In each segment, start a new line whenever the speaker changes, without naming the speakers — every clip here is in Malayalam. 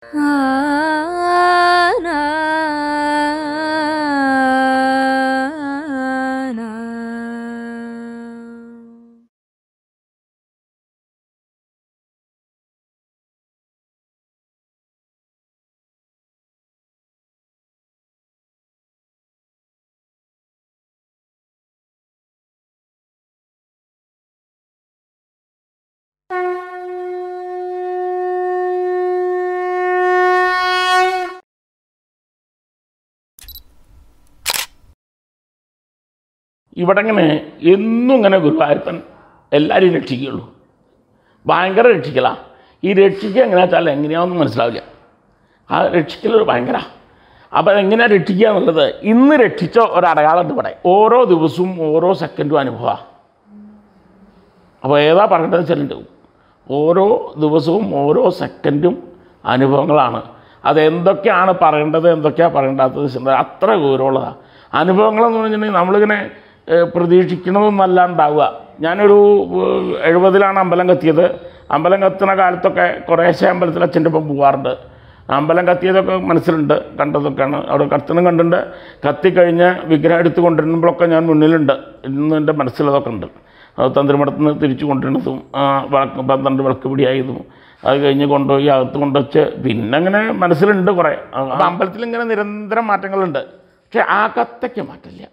ഇവിടെ ഇങ്ങനെ എന്നും ഇങ്ങനെ ഗുരുവായൂരപ്പൻ എല്ലാവരെയും രക്ഷിക്കുകയുള്ളൂ ഭയങ്കര രക്ഷിക്കലാ ഈ രക്ഷിക്കുക എങ്ങനെയാ വെച്ചാൽ എങ്ങനെയാണെന്ന് മനസ്സിലാവില്ല ആ രക്ഷിക്കൽ ഭയങ്കര അപ്പോൾ എങ്ങനെയാണ് രക്ഷിക്കുക എന്നുള്ളത് ഇന്ന് രക്ഷിച്ച ഒരു അടയാളമുണ്ട് ഇവിടെ ഓരോ ദിവസവും ഓരോ സെക്കൻഡും അനുഭവമാണ് അപ്പോൾ ഏതാ പറയേണ്ടത് വെച്ചിട്ടുണ്ട് ഓരോ ദിവസവും ഓരോ സെക്കൻഡും അനുഭവങ്ങളാണ് അത് എന്തൊക്കെയാണ് പറയേണ്ടത് എന്തൊക്കെയാണ് പറയേണ്ടാത്തത് വെച്ചിട്ടുണ്ടെങ്കിൽ അത്ര ഗൗരവമുള്ളതാണ് അനുഭവങ്ങളെന്ന് പറഞ്ഞിട്ടുണ്ടെങ്കിൽ നമ്മളിങ്ങനെ ഏഹ്, പ്രതീക്ഷിക്കണതൊന്നല്ല ഉണ്ടാവുക ഞാനൊരു ഏഹ്, എഴുപതിലാണ് അമ്പലം കത്തിയത് അമ്പലം കത്തുന്ന കാലത്തൊക്കെ കുറേശ്ശെ അമ്പലത്തിൽ അച്ഛൻ്റെ ഒപ്പം പോകാറുണ്ട് അമ്പലം കത്തിയതൊക്കെ മനസ്സിലുണ്ട് കണ്ടതൊക്കെയാണ് അവിടെ കത്തണം കണ്ടിട്ടുണ്ട് കത്തിക്കഴിഞ്ഞ് വിഗ്രഹം എടുത്ത് കൊണ്ടുവരുമ്പോഴൊക്കെ ഞാൻ മുന്നിലുണ്ട് ഇന്ന് എൻ്റെ മനസ്സിലതൊക്കെ ഉണ്ട് അത് തന്ത്രിമഠത്തിൽ നിന്ന് തിരിച്ചു കൊണ്ടുവരുന്നതും ആ, വിളക്ക് പന്ത്രണ്ട് വിളക്ക് പിടിയായതും അത് കഴിഞ്ഞ് കൊണ്ടുപോയി അകത്ത് കൊണ്ടുവച്ച് പിന്നെ അങ്ങനെ മനസ്സിലുണ്ട് കുറേ അപ്പം അമ്പലത്തിൽ ഇങ്ങനെ നിരന്തരം മാറ്റങ്ങളുണ്ട് പക്ഷേ ആ കത്തയ്ക്ക് മാറ്റമില്ല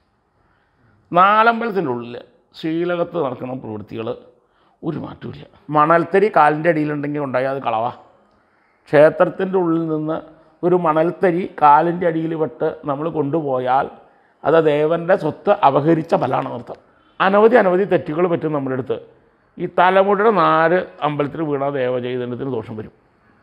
നാലമ്പലത്തിൻ്റെ ഉള്ളിൽ ശ്രീലകത്ത് നടക്കുന്ന പ്രവൃത്തികൾ ഒരു മാറ്റമില്ല മണൽത്തരി കാലിൻ്റെ അടിയിലുണ്ടെങ്കിൽ ഉണ്ടായാൽ അത് കളവാ ക്ഷേത്രത്തിൻ്റെ ഉള്ളിൽ നിന്ന് ഒരു മണൽത്തരി കാലിൻ്റെ അടിയിൽ വിട്ട് നമ്മൾ കൊണ്ടുപോയാൽ അത് ദേവൻ്റെ സ്വത്ത് അപഹരിച്ച ഫലമാണ് അർത്ഥം അനവധി അനവധി തെറ്റുകൾ പറ്റും നമ്മുടെ അടുത്ത് ഈ തലമുടിയുടെ നാല് അമ്പലത്തിൽ വീണ ദേവചൈതന്യത്തിന് ദോഷം വരും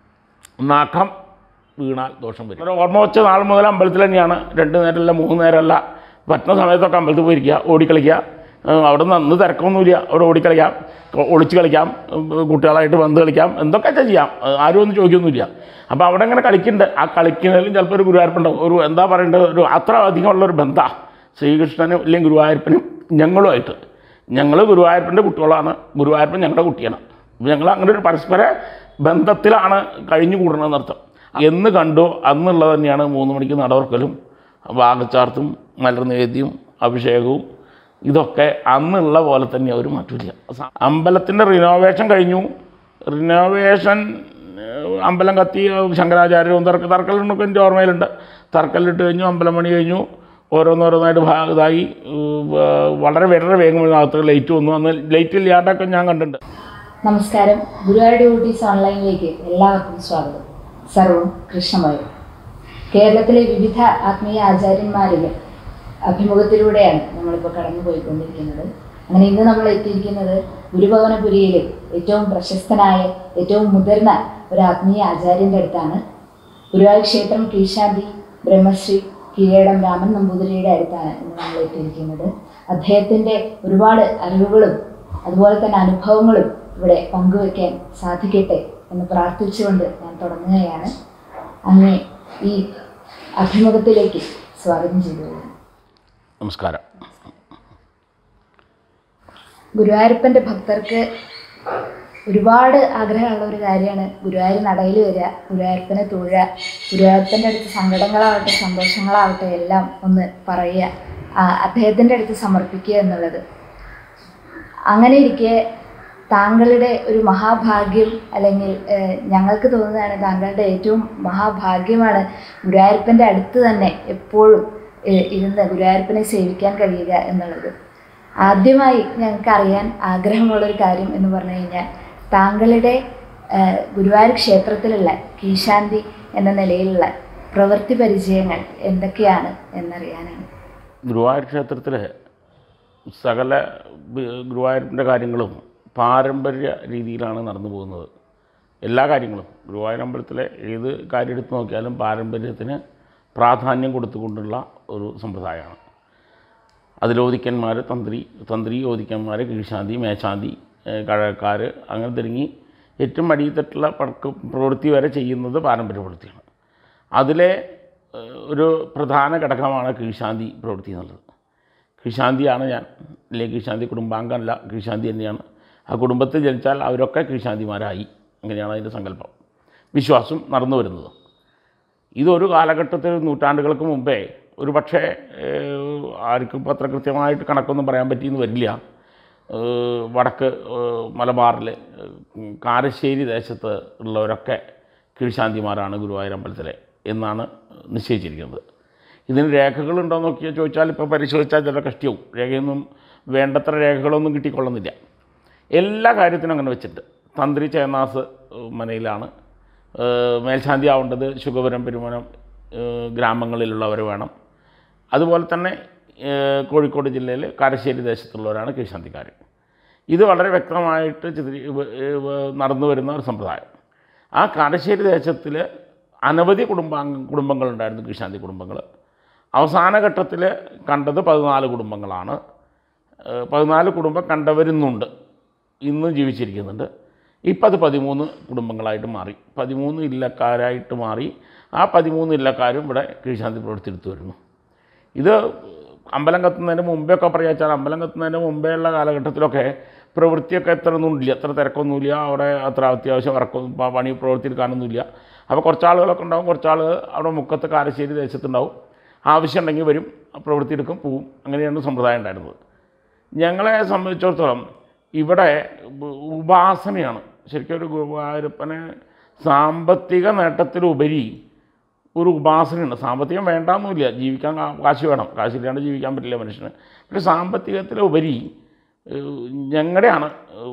നഖം വീണാൽ ദോഷം വരും ഒരു ഓർമ്മ വെച്ച നാൾ മുതൽ അമ്പലത്തിൽ തന്നെയാണ് രണ്ട് നേരമല്ല മൂന്ന് നേരമല്ല പറ്റുന്ന സമയത്തൊക്കെ അമ്പലത്തിൽ പോയിരിക്കുക ഓടിക്കളിക്കുക ഏഹ് അവിടെ നിന്ന് അന്ന് തിരക്കൊന്നുമില്ല അവിടെ ഓടിക്കളിക്കാം കൊ- ഒളിച്ച് കളിക്കാം ഉം, കുട്ടികളായിട്ട് പന്ത് കളിക്കാം എന്തൊക്കെ ചെയ്യാം ഏഹ് ആരും ഒന്നും ചോദിക്കൊന്നുമില്ല അപ്പോൾ അവിടെ ഇങ്ങനെ കളിക്കുന്നുണ്ട് ആ കളിക്കുന്നതിലും ചിലപ്പോൾ ഒരു ഗുരുവായൂരപ്പുണ്ടാവും ഒരു എന്താ പറയേണ്ടത് ഒരു അത്ര അധികമുള്ളൊരു ബന്ധമാണ് ശ്രീകൃഷ്ണനും അല്ലെങ്കിൽ ഗുരുവായൂരപ്പനും ഞങ്ങളുമായിട്ട് ഞങ്ങൾ ഗുരുവായൂരപ്പൻ്റെ കുട്ടികളാണ് ഗുരുവായൂരപ്പൻ ഞങ്ങളുടെ കുട്ടിയാണ് ഞങ്ങൾ അങ്ങനെ ഒരു പരസ്പര ബന്ധത്തിലാണ് കഴിഞ്ഞു കൂടണമെന്നർത്ഥം എന്ന് കണ്ടു അന്നുള്ളത് തന്നെയാണ് മൂന്ന് മണിക്ക് നടവർക്കലും വാഗച്ചാർത്തും മലർനേദ്യവും അഭിഷേകവും ഇതൊക്കെ അന്നുള്ള പോലെ തന്നെ ഒരു മാറ്റമില്ല അമ്പലത്തിൻ്റെ റിനോവേഷൻ കഴിഞ്ഞു റിനോവേഷൻ ഏഹ്, അമ്പലം കത്തി ശങ്കരാചാര്യവും തർക്ക തർക്കലിനൊക്കെ എൻ്റെ ഓർമ്മയിലുണ്ട് തർക്കലിട്ട് കഴിഞ്ഞു അമ്പലം പണി കഴിഞ്ഞു ഓരോന്നോരോന്നായിട്ട് ഭാ ഇതായി ഏഹ്, വളരെ വളരെ വേഗം അകത്ത് ലൈറ്റ് വന്നു അന്ന് ലൈറ്റ് ഇല്ലാണ്ടൊക്കെ ഞാൻ കണ്ടിട്ടുണ്ട്
നമസ്കാരം ഗുരുവായൂർ ഡ്യൂട്ടീസ് ഓൺലൈനിലേക്ക് എല്ലാവർക്കും സ്വാഗതം സർവം കൃഷ്ണമയം കേരളത്തിലെ വിവിധ ആത്മീയ ആചാര്യന്മാരിലെ അഭിമുഖത്തിലൂടെയാണ് നമ്മളിപ്പോൾ കടന്നു പോയിക്കൊണ്ടിരിക്കുന്നത് അങ്ങനെ ഇന്ന് നമ്മൾ എത്തിയിരിക്കുന്നത് ഗുരുഭവനപുരിയിലെ ഏറ്റവും പ്രശസ്തനായ ഏറ്റവും മുതിർന്ന ഒരു ആത്മീയ ആചാര്യൻ്റെ അടുത്താണ് ഗുരുവായൂർ ക്ഷേത്രം കീഴ്ശാന്തി ബ്രഹ്മശ്രീ കീഴേടം രാമൻ നമ്പൂതിരിയുടെ അടുത്താണ് ഇന്ന് നമ്മൾ എത്തിയിരിക്കുന്നത് അദ്ദേഹത്തിൻ്റെ ഒരുപാട് അറിവുകളും അതുപോലെ തന്നെ അനുഭവങ്ങളും ഇവിടെ പങ്കുവയ്ക്കാൻ സാധിക്കട്ടെ എന്ന് പ്രാർത്ഥിച്ചുകൊണ്ട് ഞാൻ തുടങ്ങുകയാണ് അങ്ങനെ ഈ അഭിമുഖത്തിലേക്ക് സ്വാഗതം ചെയ്തു
നമസ്കാരം
ഗുരുവായൂരപ്പൻ്റെ ഭക്തർക്ക് ഒരുപാട് ആഗ്രഹമുള്ള ഒരു കാര്യമാണ് ഗുരുവായൂർ നടയിൽ വരിക ഗുരുവായൂരപ്പനെ തൊഴുക ഗുരുവായൂരപ്പൻ്റെ അടുത്ത് സങ്കടങ്ങളാവട്ടെ സന്തോഷങ്ങളാവട്ടെ എല്ലാം ഒന്ന് പറയുക ആ, അദ്ദേഹത്തിൻ്റെ അടുത്ത് സമർപ്പിക്കുക എന്നുള്ളത് അങ്ങനെ ഇരിക്കെ താങ്കളുടെ ഒരു മഹാഭാഗ്യം അല്ലെങ്കിൽ ഏഹ്, ഞങ്ങൾക്ക് തോന്നുന്നതാണ് താങ്കളുടെ ഏറ്റവും മഹാഭാഗ്യമാണ് ഗുരുവായൂരപ്പൻ്റെ അടുത്ത് തന്നെ എപ്പോഴും ഏഹ്, ഇരുന്ന് ഗുരുവായൂരപ്പനെ സേവിക്കാൻ കഴിയുക എന്നുള്ളത് ആദ്യമായി ഞങ്ങൾക്ക് അറിയാൻ ആഗ്രഹമുള്ളൊരു കാര്യം എന്ന് പറഞ്ഞു കഴിഞ്ഞാൽ താങ്കളുടെ ഏഹ്, ഗുരുവായൂർ ക്ഷേത്രത്തിലുള്ള കീശാന്തി എന്ന നിലയിലുള്ള പ്രവൃത്തി പരിചയങ്ങൾ എന്തൊക്കെയാണ് എന്നറിയാനാണ്
ഗുരുവായൂർ ക്ഷേത്രത്തിൽ സകല ബ- ഗുരുവായൂരിൻ്റെ കാര്യങ്ങളും പാരമ്പര്യ രീതിയിലാണ് നടന്നു പോകുന്നത് എല്ലാ കാര്യങ്ങളും ഗുരുവായൂർ അമ്പലത്തിലെ ഏത് കാര്യം എടുത്ത് നോക്കിയാലും പാരമ്പര്യത്തിന് പ്രാധാന്യം കൊടുത്തുകൊണ്ടുള്ള ഒരു സമ്പ്രദായമാണ് അതിലോദിക്കന്മാർ തന്ത്രി തന്ത്രി ഓദിക്കന്മാർ കീഴ്ശാന്തി മേശാന്തി ഏഹ് കഴകക്കാർ അങ്ങനെ തുടങ്ങി ഏറ്റവും അടിയത്തിട്ടുള്ള പടക്ക് പ്രവൃത്തി വരെ ചെയ്യുന്നത് പാരമ്പര്യ പ്രവൃത്തിയാണ് അതിലെ ഏഹ്, ഒരു പ്രധാന ഘടകമാണ് കീഴ്ശാന്തി പ്രവൃത്തി എന്നുള്ളത് കീഴ്ശാന്തിയാണ് ഞാൻ അല്ലെങ്കിൽ കീഴ്ശാന്തി കുടുംബാംഗമല്ല കീഴ്ശാന്തി തന്നെയാണ് ആ കുടുംബത്തിൽ ജനിച്ചാൽ അവരൊക്കെ കീഴ്ശാന്തിമാരായി അങ്ങനെയാണ് അതിൻ്റെ സങ്കല്പം വിശ്വാസം നടന്നു വരുന്നത് ഇതൊരു കാലഘട്ടത്തിൽ നൂറ്റാണ്ടുകൾക്ക് മുമ്പേ ഒരു പക്ഷേ ഏഹ്, ആർക്കും ഇപ്പോൾ അത്ര കൃത്യമായിട്ട് കണക്കൊന്നും പറയാൻ പറ്റിയെന്ന് വരില്ല ഏഹ്, വടക്ക് ഏഹ്, മലബാറിൽ ഏഹ്, കാരശ്ശേരി ദേശത്ത് ഉള്ളവരൊക്കെ കീഴ്ശാന്തിമാരാണ് ഗുരുവായൂർ അമ്പലത്തിലെ എന്നാണ് നിശ്ചയിച്ചിരിക്കുന്നത് ഇതിന് രേഖകളുണ്ടോ എന്ന് നോക്കിയാൽ ചോദിച്ചാൽ ഇപ്പോൾ പരിശോധിച്ചാൽ ചില കഷ്ടിയാവും രേഖയൊന്നും വേണ്ടത്ര രേഖകളൊന്നും കിട്ടിക്കൊള്ളുന്നില്ല എല്ലാ കാര്യത്തിനും അങ്ങനെ വെച്ചിട്ട് തന്ത്രി ചേന്നാസ് ഏഹ്, മനയിലാണ് ഏഹ്, മേൽശാന്തി ആവേണ്ടത് ശുഗപുരം പെരുമനം ഏഹ്, ഗ്രാമങ്ങളിലുള്ളവർ വേണം അതുപോലെ തന്നെ ഏഹ്, കോഴിക്കോട് ജില്ലയിൽ കാരശ്ശേരി ദേശത്തുള്ളവരാണ് കീഴ്ശാന്തിക്കാർ ഇത് വളരെ വ്യക്തമായിട്ട് ചിത്രീ ഇവ- ഇവ- നടന്നു വരുന്ന ഒരു സമ്പ്രദായം ആ കാരശ്ശേരി ദേശത്തിൽ അനവധി കുടുംബാംഗ കുടുംബങ്ങളുണ്ടായിരുന്നു കീഴ്ശാന്തി കുടുംബങ്ങൾ അവസാന ഘട്ടത്തിൽ കണ്ടത് പതിനാല് കുടുംബങ്ങളാണ് ഏഹ് പതിനാല് കുടുംബം കണ്ടവരുന്നുണ്ട് ഇന്ന് ജീവിച്ചിരിക്കുന്നുണ്ട് ഇപ്പം അത് പതിമൂന്ന് കുടുംബങ്ങളായിട്ട് മാറി പതിമൂന്ന് ഇല്ലക്കാരായിട്ട് മാറി ആ പതിമൂന്ന് ഇല്ലക്കാരും ഇവിടെ കീഴ്ശാന്തി പ്രവർത്തിയെടുത്ത് വരുന്നു ഇത് അമ്പലം കത്തുന്നതിന് മുമ്പേ ഒക്കെ പറയാച്ചാൽ അമ്പലം കത്തുന്നതിന് മുമ്പേ ഉള്ള കാലഘട്ടത്തിലൊക്കെ പ്രവൃത്തിയൊക്കെ എത്ര ഒന്നുമില്ല അത്ര തിരക്കൊന്നുമില്ല അവിടെ അത്ര അത്യാവശ്യം വർക്കൊന്നും പ- പണി പ്രവൃത്തി എടുക്കാനൊന്നുമില്ല അപ്പോൾ കുറച്ച് ആളുകളൊക്കെ ഉണ്ടാവും കുറച്ച് ആളുകൾ അവിടെ മുക്കത്ത് കാരശ്ശേരി ദേശത്തുണ്ടാവും ആവശ്യമുണ്ടെങ്കിൽ വരും പ്രവൃത്തി എടുക്കും പോവും അങ്ങനെയാണ് സമ്പ്രദായം ഉണ്ടായിരുന്നത് ഞങ്ങളെ സംബന്ധിച്ചിടത്തോളം ഇവിടെ ഉ- ഉപാസനയാണ് ശരിക്കും ഒരു ഗുരുവായൂരപ്പനെ സാമ്പത്തിക നേട്ടത്തിലുപരി ഒരു ഉപാസനയുണ്ട് സാമ്പത്തികം വേണ്ടാന്നില്ല ജീവിക്കാൻ കാ- കാശ് വേണം കാശില്ലാണ്ട് ജീവിക്കാൻ പറ്റില്ല മനുഷ്യന് പക്ഷേ സാമ്പത്തികത്തിലുപരി ഞങ്ങളുടെയാണ്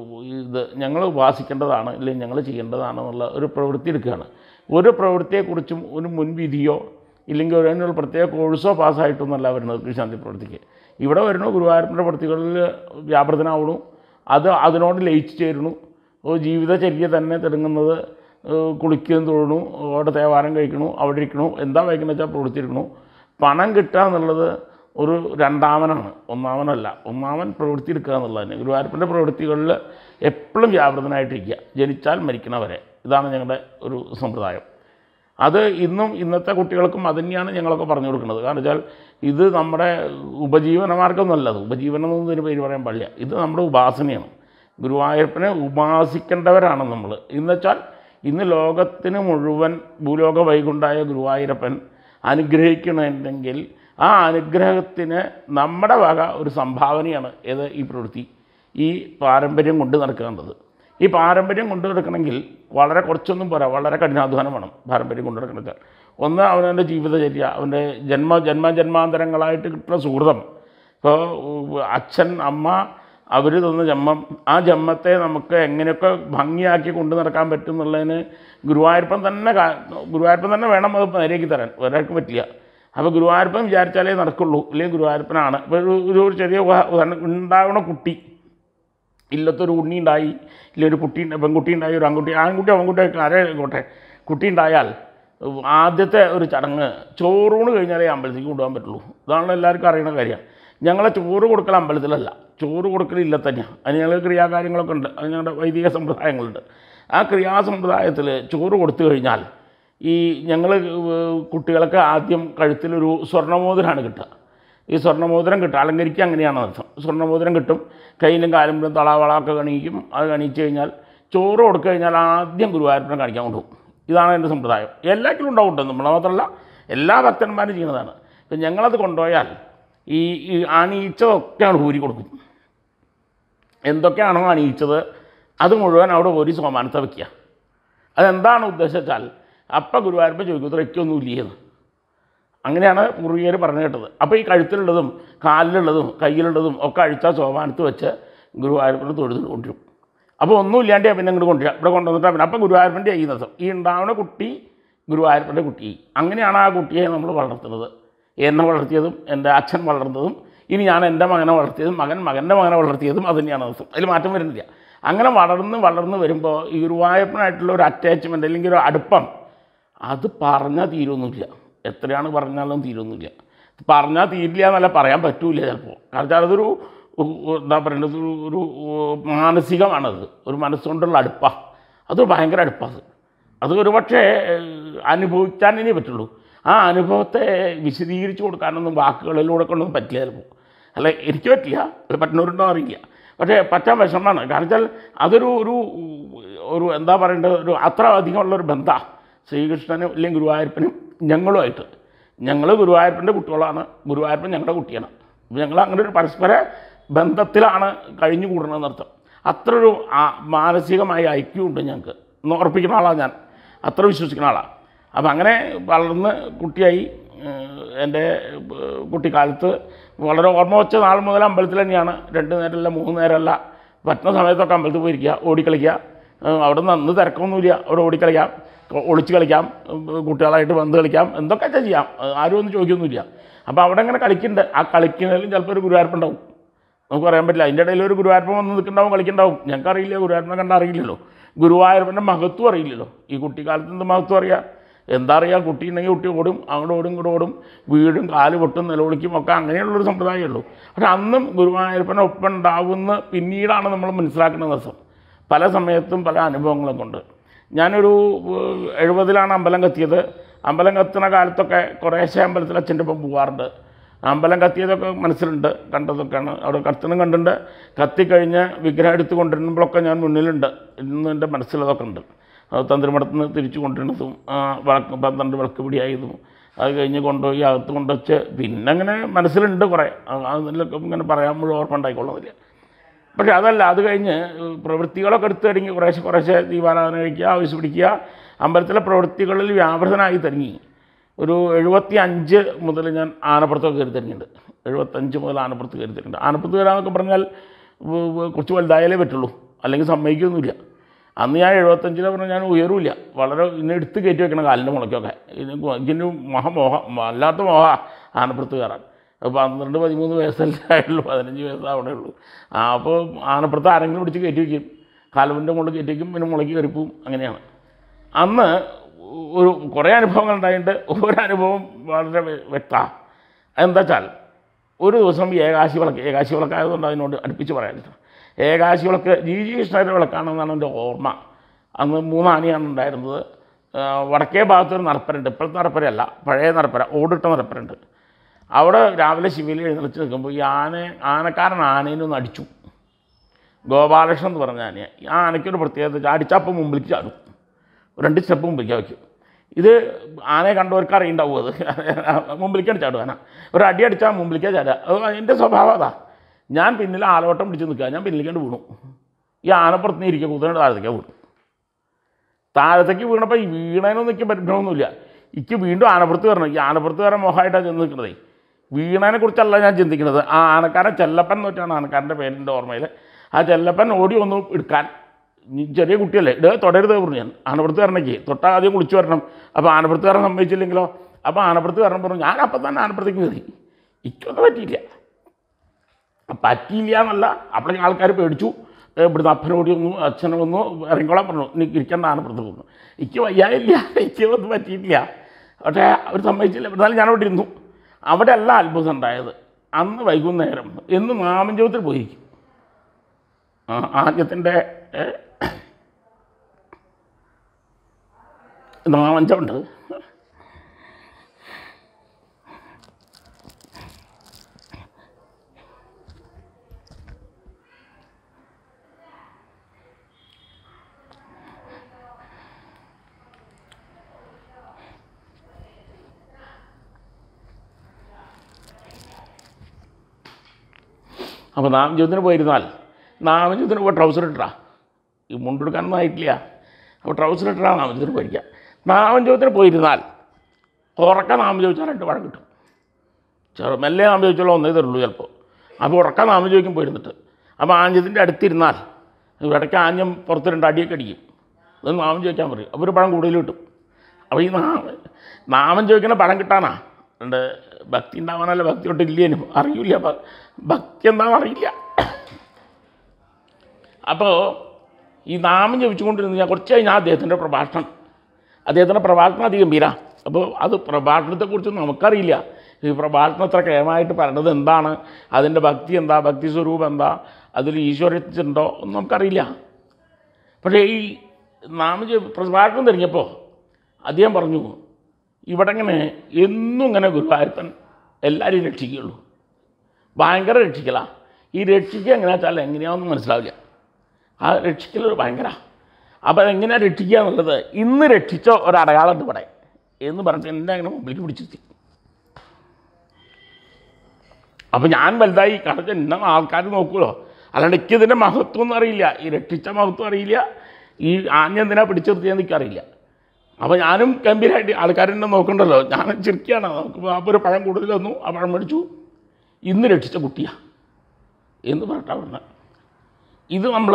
ഇത് ഞങ്ങൾ ഉപാസിക്കേണ്ടതാണ് അല്ലെങ്കിൽ ഞങ്ങൾ ചെയ്യേണ്ടതാണ് എന്നുള്ള ഒരു പ്രവൃത്തി എടുക്കുകയാണ് ഒരു പ്രവൃത്തിയെക്കുറിച്ചും ഒരു മുൻവിധിയോ ഇല്ലെങ്കിൽ ഒരു അതിനുള്ള പ്രത്യേക കോഴ്സോ പാസ്സായിട്ടൊന്നല്ല വരുന്നത് കൃഷിശാന്തി പ്രവൃത്തിക്ക് ഇവിടെ വരുന്നു ഗുരുവായൂരപ്പൻ്റെ പ്രവൃത്തികളിൽ വ്യാപൃതനാവണു അത് അതിനോട് ലയിച്ചു ചേരുന്നു ഒരു ജീവിതചര്യ തന്നെ തിടങ്ങുന്നത് ഏഹ് കുളിക്കുകയും തൊഴണു അവിടെ തേവാരം കഴിക്കണു അവിടെ ഇരിക്കണു എന്താ വയ്ക്കുന്നത് വെച്ചാൽ പ്രവൃത്തിയിരിക്കണു പണം കിട്ടുക എന്നുള്ളത് ഒരു രണ്ടാമനാണ് ഒന്നാമനല്ല ഒന്നാമൻ പ്രവൃത്തി എടുക്കുക എന്നുള്ളത് തന്നെ ഗുരുവായൂരപ്പൻ്റെ പ്രവൃത്തികളിൽ എപ്പോഴും വ്യാപൃതനായിട്ടിരിക്കുക ജനിച്ചാൽ മരിക്കണവരെ ഇതാണ് ഞങ്ങളുടെ ഒരു സമ്പ്രദായം അത് ഇന്നും ഇന്നത്തെ കുട്ടികൾക്കും അത് തന്നെയാണ് ഞങ്ങളൊക്കെ പറഞ്ഞു കൊടുക്കുന്നത് കാരണം വെച്ചാൽ ഇത് നമ്മുടെ ഉപജീവന മാർഗ്ഗമൊന്നുമല്ല അത് ഉപജീവനം എന്നൊന്നും ഇതിന് പേര് പറയാൻ പാടില്ല ഇത് നമ്മുടെ ഉപാസനയാണ് ഗുരുവായൂരപ്പനെ ഉപാസിക്കേണ്ടവരാണ് നമ്മൾ എന്നുവെച്ചാൽ ഇന്ന് ലോകത്തിന് മുഴുവൻ ഭൂലോക വൈകുണ്ടായ ഗുരുവായൂരപ്പൻ അനുഗ്രഹിക്കണമെങ്കിൽ ആ അനുഗ്രഹത്തിന് നമ്മുടെ വക ഒരു സംഭാവനയാണ് ഏത് ഈ പ്രവൃത്തി ഈ പാരമ്പര്യം കൊണ്ട് നടക്കേണ്ടത് ഈ പാരമ്പര്യം കൊണ്ടു നടക്കണമെങ്കിൽ വളരെ കുറച്ചൊന്നും പോരാ വളരെ കഠിനാധ്വാനം വേണം പാരമ്പര്യം കൊണ്ടു നടക്കണമെങ്കിൽ ഒന്ന് അവനവൻ്റെ ജീവിതചര്യ അവൻ്റെ ജന്മ ജന്മ ജന്മാന്തരങ്ങളായിട്ട് കിട്ടുന്ന സുഹൃതം ഇപ്പോൾ അച്ഛൻ അമ്മ അവർ തന്ന ജന്മം ആ ജന്മത്തെ നമുക്ക് എങ്ങനെയൊക്കെ ഭംഗിയാക്കി കൊണ്ടു നടക്കാൻ പറ്റും എന്നുള്ളതിന് ഗുരുവായൂരപ്പൻ തന്നെ കാ- ഗുരുവായൂരപ്പൻ തന്നെ വേണം അത് നേരേക്ക് തരാൻ ഒരാൾക്ക് പറ്റില്ല അപ്പോൾ ഗുരുവായൂരപ്പൻ വിചാരിച്ചാലേ നടക്കുള്ളൂ അല്ലെങ്കിൽ ഗുരുവായൂരപ്പനാണ് ഇപ്പോൾ ഒരു ഒരു ഒരു ചെറിയ ഉദാ- ഉദാഹരണം ഉണ്ടാവണ കുട്ടി ഇല്ലത്തൊരു ഉണ്ണി ഉണ്ടായി ഇല്ല ഒരു കുട്ടി ഉണ്ട്- പെൺകുട്ടി ഉണ്ടായി ഒരു ആൺകുട്ടി ആൺകുട്ടി പെൺകുട്ടി ആരെയായിക്കോട്ടെ കുട്ടി ഉണ്ടായാൽ ഉം, ആദ്യത്തെ ഒരു ചടങ്ങ് ചോറൂണ് കഴിഞ്ഞാലേ അമ്പലത്തിലേക്ക് കൊണ്ടുപോകാൻ പറ്റുള്ളൂ ഇതാണ് എല്ലാവർക്കും അറിയുന്ന കാര്യം ഞങ്ങളെ ചോറ് കൊടുക്കൽ അമ്പലത്തിലല്ല ചോറ് കൊടുക്കൽ ഇല്ല തന്നെയാണ് അതിന് ഞങ്ങൾ ക്രിയാകാര്യങ്ങളൊക്കെ ഉണ്ട് അത് ഞങ്ങളുടെ വൈദിക സമ്പ്രദായങ്ങളുണ്ട് ആ ക്രിയാസമ്പ്രദായത്തിൽ ചോറ് കൊടുത്തു കഴിഞ്ഞാൽ ഈ ഞങ്ങൾ കുട്ടികൾക്ക് ആദ്യം കഴുത്തിലൊരു സ്വർണ്ണമോതിരമാണ് കിട്ടുക ഈ സ്വർണ്ണമോതിരം കിട്ടും അലങ്കരിക്കുക അങ്ങനെയാണ് അർത്ഥം സ്വർണ്ണമോതിരം കിട്ടും കയ്യിലും കാലിലും തളാവളമൊക്കെ കണിയിക്കും അത് കണിയിച്ച് കഴിഞ്ഞാൽ ചോറ് കൊടുത്തു കഴിഞ്ഞാൽ ആദ്യം ഗുരുവായൂരപ്പനെ കാണിക്കാൻ കൊണ്ടുപോകും ഇതാണ് എൻ്റെ സമ്പ്രദായം എല്ലാറ്റിലും ഉണ്ടാവും കേട്ടോ നമ്മൾ മാത്രമല്ല എല്ലാ ഭക്തന്മാരും ചെയ്യുന്നതാണ് ഇപ്പം ഞങ്ങളത് കൊണ്ടുപോയാൽ ഈ ഈ അണിയിച്ചതൊക്കെയാണ് ഊരി കൊടുക്കും എന്തൊക്കെയാണോ അണിയിച്ചത് അത് മുഴുവൻ അവിടെ ഒരു സോമാനത്തെ വയ്ക്കുക അതെന്താണ് ഉദ്ദേശിച്ചാൽ അപ്പം ഗുരുവായൂരപ്പൻ ചോദിക്കും ഇത്രയ്ക്കൊന്നും ഇല്ലേന്ന് അങ്ങനെയാണ് പൂർവികർ പറഞ്ഞു കേട്ടത് അപ്പോൾ ഈ കഴുത്തിലുള്ളതും കാലിലുള്ളതും കയ്യിലുള്ളതും ഒക്കെ അഴിച്ച സോപാനത്ത് വെച്ച് ഗുരുവായൂരപ്പന് തൊഴുത് കൊണ്ടുവരും അപ്പോൾ ഒന്നും ഇല്ലാണ്ട് പിന്നെ ഇങ്ങോട്ട് കൊണ്ടുവരിക ഇവിടെ കൊണ്ടുവന്നിട്ട് പിന്നെ അപ്പം ഗുരുവായൂരപ്പൻ്റെ ചെയ്യുന്നത് ഈ ഉണ്ടാവുന്ന കുട്ടി ഗുരുവായൂരപ്പൻ്റെ കുട്ടി അങ്ങനെയാണ് ആ കുട്ടിയെ നമ്മൾ വളർത്തുന്നത് എന്നെ വളർത്തിയതും എൻ്റെ അച്ഛൻ വളർന്നതും ഇനി ഞാൻ എൻ്റെ മകനെ വളർത്തിയതും മകൻ മകൻ്റെ മകനെ വളർത്തിയതും അത് തന്നെയാണ് അർത്ഥം അതിൽ മാറ്റം വരുന്നില്ല അങ്ങനെ വളർന്ന് വളർന്ന് വരുമ്പോൾ ഈ ഗുരുവായൂരപ്പനായിട്ടുള്ള ഒരു അറ്റാച്ച്മെൻ്റ് അല്ലെങ്കിൽ ഒരു അടുപ്പം അത് പറഞ്ഞാൽ തീരൊന്നുമില്ല എത്രയാണ് പറഞ്ഞാലും തീരൊന്നുമില്ല പറഞ്ഞാൽ തീരില്ല എന്നല്ല പറയാൻ പറ്റൂല ചിലപ്പോൾ കാരണം വെച്ചാൽ അതൊരു ഉ- ഉ- എന്താ പറയുന്നത് ഒരു ഒരു ഉ- മാനസികമാണത് ഒരു മനസ്സുകൊണ്ടുള്ള അടുപ്പാണ് അത് ഭയങ്കര അടുപ്പാണ് അത് ഒരു പക്ഷേ അനുഭവിക്കാൻ ഇനി പറ്റുള്ളൂ ആ അനുഭവത്തെ വിശദീകരിച്ച് കൊടുക്കാനൊന്നും വാക്കുകളിലൂടെ കൊണ്ടൊന്നും പറ്റില്ല ചിലപ്പോൾ അല്ല എനിക്ക് പറ്റില്ല അത് പറ്റുന്നവരുണ്ടോ അറിയില്ല പക്ഷേ പറ്റാൻ വിഷമമാണ് കാരണം വെച്ചാൽ അതൊരു ഒരു ഒരു എന്താ പറയേണ്ടത് ഒരു അത്ര അധികമുള്ളൊരു ബന്ധമാണ് ശ്രീകൃഷ്ണനും അല്ലെങ്കിൽ ഗുരുവായൂരപ്പനും ഞങ്ങളുമായിട്ട് ഞങ്ങൾ ഗുരുവായൂരപ്പൻ്റെ കുട്ടികളാണ് ഗുരുവായൂരപ്പൻ ഞങ്ങളുടെ കുട്ടിയാണ് അപ്പോൾ ഞങ്ങൾ അങ്ങനെ ഒരു പരസ്പര ബന്ധത്തിലാണ് കഴിഞ്ഞു കൂടുന്നതെന്ന് അർത്ഥം അത്ര ഒരു ആ- മാനസികമായ ഐക്യമുണ്ട് ഞങ്ങൾക്ക് എന്ന് ഉറപ്പിക്കുന്ന ആളാണ് ഞാൻ അത്ര വിശ്വസിക്കുന്ന ആളാണ് അപ്പം അങ്ങനെ വളർന്ന് കുട്ടിയായി ഏഹ്, എൻ്റെ ഏഹ്, കുട്ടിക്കാലത്ത് വളരെ ഓർമ്മ വെച്ച നാൾ മുതൽ അമ്പലത്തിൽ തന്നെയാണ് രണ്ട് നേരമല്ല മൂന്ന് നേരമല്ല പറ്റുന്ന സമയത്തൊക്കെ അമ്പലത്തിൽ പോയിരിക്കുക ഓടിക്കളിക്കുക ഏഹ്, അവിടെ നിന്ന് അന്ന് തിരക്കൊന്നുമില്ല അവിടെ ഓടിക്കളിക്കാം കൊ- ഒളിച്ച് കളിക്കാം ഏഹ്, കുട്ടികളായിട്ട് പന്ത് കളിക്കാം എന്തൊക്കെ ചെയ്യാം ഏഹ്, ആരും ഒന്നും ചോദിക്കൊന്നുമില്ല അപ്പോൾ അവിടെ ഇങ്ങനെ കളിക്കുന്നുണ്ട് ആ കളിക്കുന്നതിലും ചിലപ്പോൾ ഒരു ഗുരുവായൂരപ്പുണ്ടാവും നമുക്ക് പറയാൻ പറ്റില്ല അതിൻ്റെ ഇടയിൽ ഒരു ഗുരുവായൂരപ്പൻ വന്ന് നിൽക്കുന്നുണ്ടാവും കളിക്കുന്നുണ്ടാവും ഞങ്ങൾക്ക് അറിയില്ല ഗുരുവായൂരപ്പനെ കണ്ട അറിയില്ലല്ലോ ഗുരുവായൂരപ്പൻ്റെ മഹത്വം അറിയില്ലല്ലോ ഈ കുട്ടിക്കാലത്ത് എന്ത് മഹത്വം അറിയാം എന്താ അറിയാം കുട്ടി ഉണ്ടെങ്കിൽ കുട്ടി ഓടും അങ്ങോട്ട് ഓടും ഇങ്ങോട്ട് ഓടും വീടും കാല് പൊട്ടും നിലവിളിക്കും ഒക്കെ അങ്ങനെയുള്ളൊരു സമ്പ്രദായമേ ഉള്ളൂ പക്ഷെ അന്നും ഗുരുവായൂരപ്പനെ ഒപ്പം ഉണ്ടാവുമെന്ന് പിന്നീടാണ് നമ്മൾ മനസ്സിലാക്കുന്ന ദിവസം പല സമയത്തും പല അനുഭവങ്ങളും കൊണ്ട് ഞാനൊരു ഏഹ്, എഴുപതിലാണ് അമ്പലം കത്തിയത് അമ്പലം കത്തുന്ന കാലത്തൊക്കെ കുറേശ്ശെ അമ്പലത്തിൽ അച്ഛൻ്റെ ഒപ്പം പോകാറുണ്ട് അമ്പലം കത്തിയതൊക്കെ മനസ്സിലുണ്ട് കണ്ടതൊക്കെയാണ് അവിടെ കത്തണം കണ്ടിട്ടുണ്ട് കത്തിക്കഴിഞ്ഞ് വിഗ്രഹം എടുത്ത് കൊണ്ടുവരുമ്പോഴൊക്കെ ഞാൻ മുന്നിലുണ്ട് ഇന്ന് എൻ്റെ മനസ്സിലതൊക്കെ ഉണ്ട് അത് തന്ത്രിമഠത്തിൽ നിന്ന് തിരിച്ചു കൊണ്ടുവരുന്നതും ആ, വിളക്ക് പന്ത്രണ്ട് വിളക്ക് പിടിയായതും അത് കഴിഞ്ഞ് കൊണ്ടുപോയി അകത്ത് കൊണ്ടുവച്ച് പിന്നെ അങ്ങനെ മനസ്സിലുണ്ട് കുറേ ആ- അതിലൊക്കെ ഇങ്ങനെ പറയാൻ മുഴുവൻ ഓർമ്മ ഉണ്ടായിക്കൊള്ളുന്നില്ല പക്ഷെ അതല്ല അത് കഴിഞ്ഞ് പ്രവൃത്തികളൊക്കെ എടുത്തു തുടങ്ങി കുറേശ്ശെ കുറേശ്ശെ ദീപാരാധന കഴിക്കുക ആവശ്യം പിടിക്കുക അമ്പലത്തിലെ പ്രവൃത്തികളിൽ വ്യാപൃതനായി തുടങ്ങി ഒരു എഴുപത്തി അഞ്ച് മുതൽ ഞാൻ ആനപ്പുറത്തൊക്കെ കയറി തരുന്നുണ്ട് എഴുപത്തഞ്ച് മുതൽ ആനപ്പുറത്ത് കയറി തരുന്നുണ്ട് ആനപ്പുറത്ത് കയറാന്നൊക്കെ പറഞ്ഞാൽ വ- വ- കുറച്ച് വലുതായാലേ പറ്റുള്ളൂ അല്ലെങ്കിൽ സമ്മതിക്കൊന്നുമില്ല അന്ന് ഞാൻ എഴുപത്തഞ്ചിലെ പറഞ്ഞാൽ ഞാൻ ഉയരൂല വളരെ ഇന്നെ എടുത്ത് കയറ്റി വെക്കണം കാലിൻ്റെ മുളയ്ക്കൊക്കെ ഇത് ഇതിന് മഹാമോഹം വല്ലാത്ത മോഹ ആനപ്പുറത്ത് കയറാൻ അപ്പോൾ പന്ത്രണ്ട് പതിമൂന്ന് വയസ്സല്ലേ ആയുള്ളൂ പതിനഞ്ച് വയസ്സാവണേ ഉള്ളൂ ആ അപ്പോൾ ആനപ്പുറത്ത് ആരെങ്കിലും പിടിച്ച് കയറ്റി വയ്ക്കും കാലുവിൻ്റെ മുകളിൽ കയറ്റി വയ്ക്കും പിന്നെ മുളയ്ക്ക് കയറിപ്പോവും അങ്ങനെയാണ് അന്ന് ഒരു കുറേ അനുഭവങ്ങൾ ഉണ്ടായിട്ടുണ്ട് ഒരനുഭവം വളരെ വ്യക്തമാണ് എന്താ വെച്ചാൽ ഒരു ദിവസം ഏകാശി വിളക്ക് ഏകാശി വിളക്കായതുകൊണ്ട് അതിനോട് അടുപ്പിച്ച് പറയാനില്ല ഏകാശി വിളക്ക് ജി ജി കൃഷ്ണയുടെ വിളക്കാണെന്നാണ് എൻ്റെ ഓർമ്മ അന്ന് മൂന്നാനയാണ് ഉണ്ടായിരുന്നത് ആ, വടക്കേ ഭാഗത്തൊരു നടപ്പരുണ്ട് ഇപ്പോഴത്തെ നടപ്പരയല്ല പഴയ നടപ്പര ഓടിട്ട നടപ്പരുണ്ട് അവിടെ രാവിലെ ശിവയിൽ എഴുന്നള്ളിച്ച് നിൽക്കുമ്പോൾ ഈ ആന ആനക്കാരൻ ആനേനെ ഒന്ന് അടിച്ചു ഗോപാലകൃഷ്ണൻ എന്ന് പറഞ്ഞ ആനയെ ഈ ആനയ്ക്കൊരു പ്രത്യേകത അടിച്ചപ്പം മുമ്പിലേക്ക് ചാടും രണ്ട് സ്റ്റെപ്പ് മുമ്പിലേക്ക് വയ്ക്കും ഇത് ആനയെ കണ്ടവർക്ക് അറിയുണ്ടാവും അത് മുമ്പിലേക്കാണ് ചാടും ആന ഒരു അടി അടിച്ചാൽ മുമ്പിലേക്കാണ് ചാടുക അത് എൻ്റെ സ്വഭാവം അതാ ഞാൻ പിന്നിൽ ആലോട്ടം പിടിച്ച് നിൽക്കുക ഞാൻ പിന്നിലേക്കാണ്ട് വീണു ഈ ആനപ്പുറത്ത് നിന്ന് ഇരിക്കുക കുതിരയുടെ താഴത്തേക്ക് വീണു താഴത്തേക്ക് വീണപ്പോൾ ഈ വീണതിനൊന്നും എനിക്ക് പറ്റണമെന്നില്ല എനിക്ക് വീണ്ടും ആനപ്പുറത്ത് വരണം ഈ ആനപ്പുറത്ത് വരാൻ മോഹമായിട്ടാണ് ചെന്ന് നിൽക്കുന്നത് വീണതിനെ കുറിച്ചല്ല ഞാൻ ചിന്തിക്കുന്നത് ആ ആനക്കാരൻ ചെല്ലപ്പൻ എന്ന് വെച്ചാണ് ആനക്കാരൻ്റെ പേരിൻ്റെ ഓർമ്മയിൽ ആ ചെല്ലപ്പൻ ഓടി ഒന്ന് എടുക്കാൻ ഈ ചെറിയ കുട്ടിയല്ലേ ഇടേ തൊടരുത് പറഞ്ഞു ഞാൻ ആനപ്പുറത്ത് വരണമെങ്കിൽ തൊട്ടാൽ ആദ്യം കുളിച്ച് വരണം അപ്പോൾ ആനപ്പുറത്ത് വരാൻ സമ്മതിച്ചില്ലെങ്കിലോ അപ്പോൾ ആനപ്പുറത്ത് വരണം പറഞ്ഞു ഞാൻ അപ്പം തന്നെ ആനപ്പുറത്തേക്ക് കയറി എനിക്കൊന്നും പറ്റിയില്ല പറ്റിയില്ല എന്നല്ല അപ്പോഴേക്കും ആൾക്കാർ പേടിച്ചു ഏ, ഇവിടുന്ന് അപ്പനോടി ഒന്നു അച്ഛനെ വന്നു ഇറങ്ങിക്കോളാൻ പറഞ്ഞു നീ ഇരിക്കേണ്ട ആനപ്പുറത്ത് പോകുന്നു എനിക്ക് വയ്യായില്ല എനിക്ക് ഒന്നും പറ്റിയിട്ടില്ല പക്ഷേ അവർ സമ്മതിച്ചില്ല എന്നാലും ഞാൻ അവിടെ ഇരുന്നു അവിടെ അല്ല അത്ഭുതം ഉണ്ടായത് അന്ന് വൈകുന്നേരം എന്ന് മാമഞ്ചോത്തിൽ പോയിരിക്കും ആ ആദ്യത്തിൻ്റെ മാമഞ്ചമുണ്ട് അപ്പോൾ നാമജോത്തിന് പോയിരുന്നാൽ നാമജോത്തിന് പോയി ട്രൗസർ ഇട്ടാ ഈ മുണ്ടെടുക്കാനൊന്നും ആയിട്ടില്ല അപ്പോൾ ട്രൗസർ ഇട്ടാ നാമജോത്തിന് പോയിരിക്കുക നാമജോത്തിന് പോയിരുന്നാൽ ഉറക്ക നാമം ചോദിച്ചാൽ രണ്ട് വഴം കിട്ടും ചെറു മെല്ലെ നാമം ചോദിച്ചാലോ ഒന്നേ തരുള്ളൂ ചിലപ്പോൾ അപ്പോൾ ഉറക്ക നാമം ചോദിക്കും പോയിരുന്നിട്ട് അപ്പോൾ ആഞ്ഞതിൻ്റെ അടുത്തിരുന്നാൽ ഇടയ്ക്ക് ആഞ്ഞം പുറത്ത് രണ്ട് അടിയൊക്കെ അടിക്കും അത് നാമം ചോദിക്കാൻ പറയും അപ്പോൾ ഒരു പഴം കൂടുതൽ കിട്ടും അപ്പോൾ ഈ നാമ നാമം ചോദിക്കുന്ന പഴം കിട്ടാനാ ഉണ്ട് ഭക്തി ഉണ്ടാവാനല്ല ഭക്തി തൊട്ട് ഇല്ലേനും അറിയില്ല ഭ- ഭക്തി എന്താണെന്ന് അറിയില്ല അപ്പോൾ ഈ നാമം ജപിച്ചുകൊണ്ടിരുന്ന് ഞാൻ കുറച്ച് കഴിഞ്ഞാൽ അദ്ദേഹത്തിൻ്റെ പ്രഭാഷണം അദ്ദേഹത്തിൻ്റെ പ്രഭാഷണം അധികം വീരാ അപ്പോൾ അത് പ്രഭാഷണത്തെക്കുറിച്ചൊന്നും നമുക്കറിയില്ല ഈ പ്രഭാഷണം അത്ര കേമായിട്ട് പറയണത് എന്താണ് അതിൻ്റെ ഭക്തി എന്താ ഭക്തി സ്വരൂപം എന്താ അതിൽ ഈശ്വരത്തിണ്ടോ ഒന്നും നമുക്കറിയില്ല പക്ഷേ ഈ നാമ ജപ- പ്രഭാഷണം തുടങ്ങിയപ്പോൾ അദ്ദേഹം പറഞ്ഞു ഇവിടെ ഇങ്ങനെ എന്നും ഇങ്ങനെ ഗുരുവായൂരപ്പൻ എല്ലാവരെയും രക്ഷിക്കുകയുള്ളൂ ഭയങ്കര രക്ഷിക്കലാ ഈ രക്ഷിക്കുക എങ്ങനെയാ വെച്ചാൽ എങ്ങനെയാണെന്ന് മനസ്സിലാവില്ല ആ രക്ഷിക്കലൊരു ഭയങ്കര അപ്പോൾ അതെങ്ങനെയാണ് രക്ഷിക്കുക എന്നുള്ളത് ഇന്ന് രക്ഷിച്ച ഒരടയാളമുണ്ട് ഇവിടെ എന്ന് പറഞ്ഞിട്ട് എന്നെ അങ്ങനെ മുമ്പിലേക്ക് പിടിച്ചിരുത്തി അപ്പോൾ ഞാൻ വലുതായി കാരണം എന്നെ ആൾക്കാർ നോക്കുമല്ലോ അല്ലാണ്ട് എനിക്ക് ഇതിൻ്റെ മഹത്വം ഒന്നും അറിയില്ല ഈ രക്ഷിച്ച മഹത്വം അറിയില്ല ഈ ആഞ്ഞെന്തിനാ പിടിച്ചു നിർത്തിയെന്ന് എനിക്കറിയില്ല അപ്പോൾ ഞാനും ഗംഭീരമായിട്ട് ആൾക്കാരെന്നെ നോക്കണ്ടല്ലോ ഞാൻ ചിരിക്കുകയാണ് നോക്കുമ്പോൾ അപ്പോൾ ഒരു പഴം കൂടുതൽ വന്നു ആ പഴം മേടിച്ചു ഇന്ന് രക്ഷിച്ച കുട്ടിയാ എന്ന് പറഞ്ഞിട്ടാണ് പറഞ്ഞത് ഇത് നമ്മൾ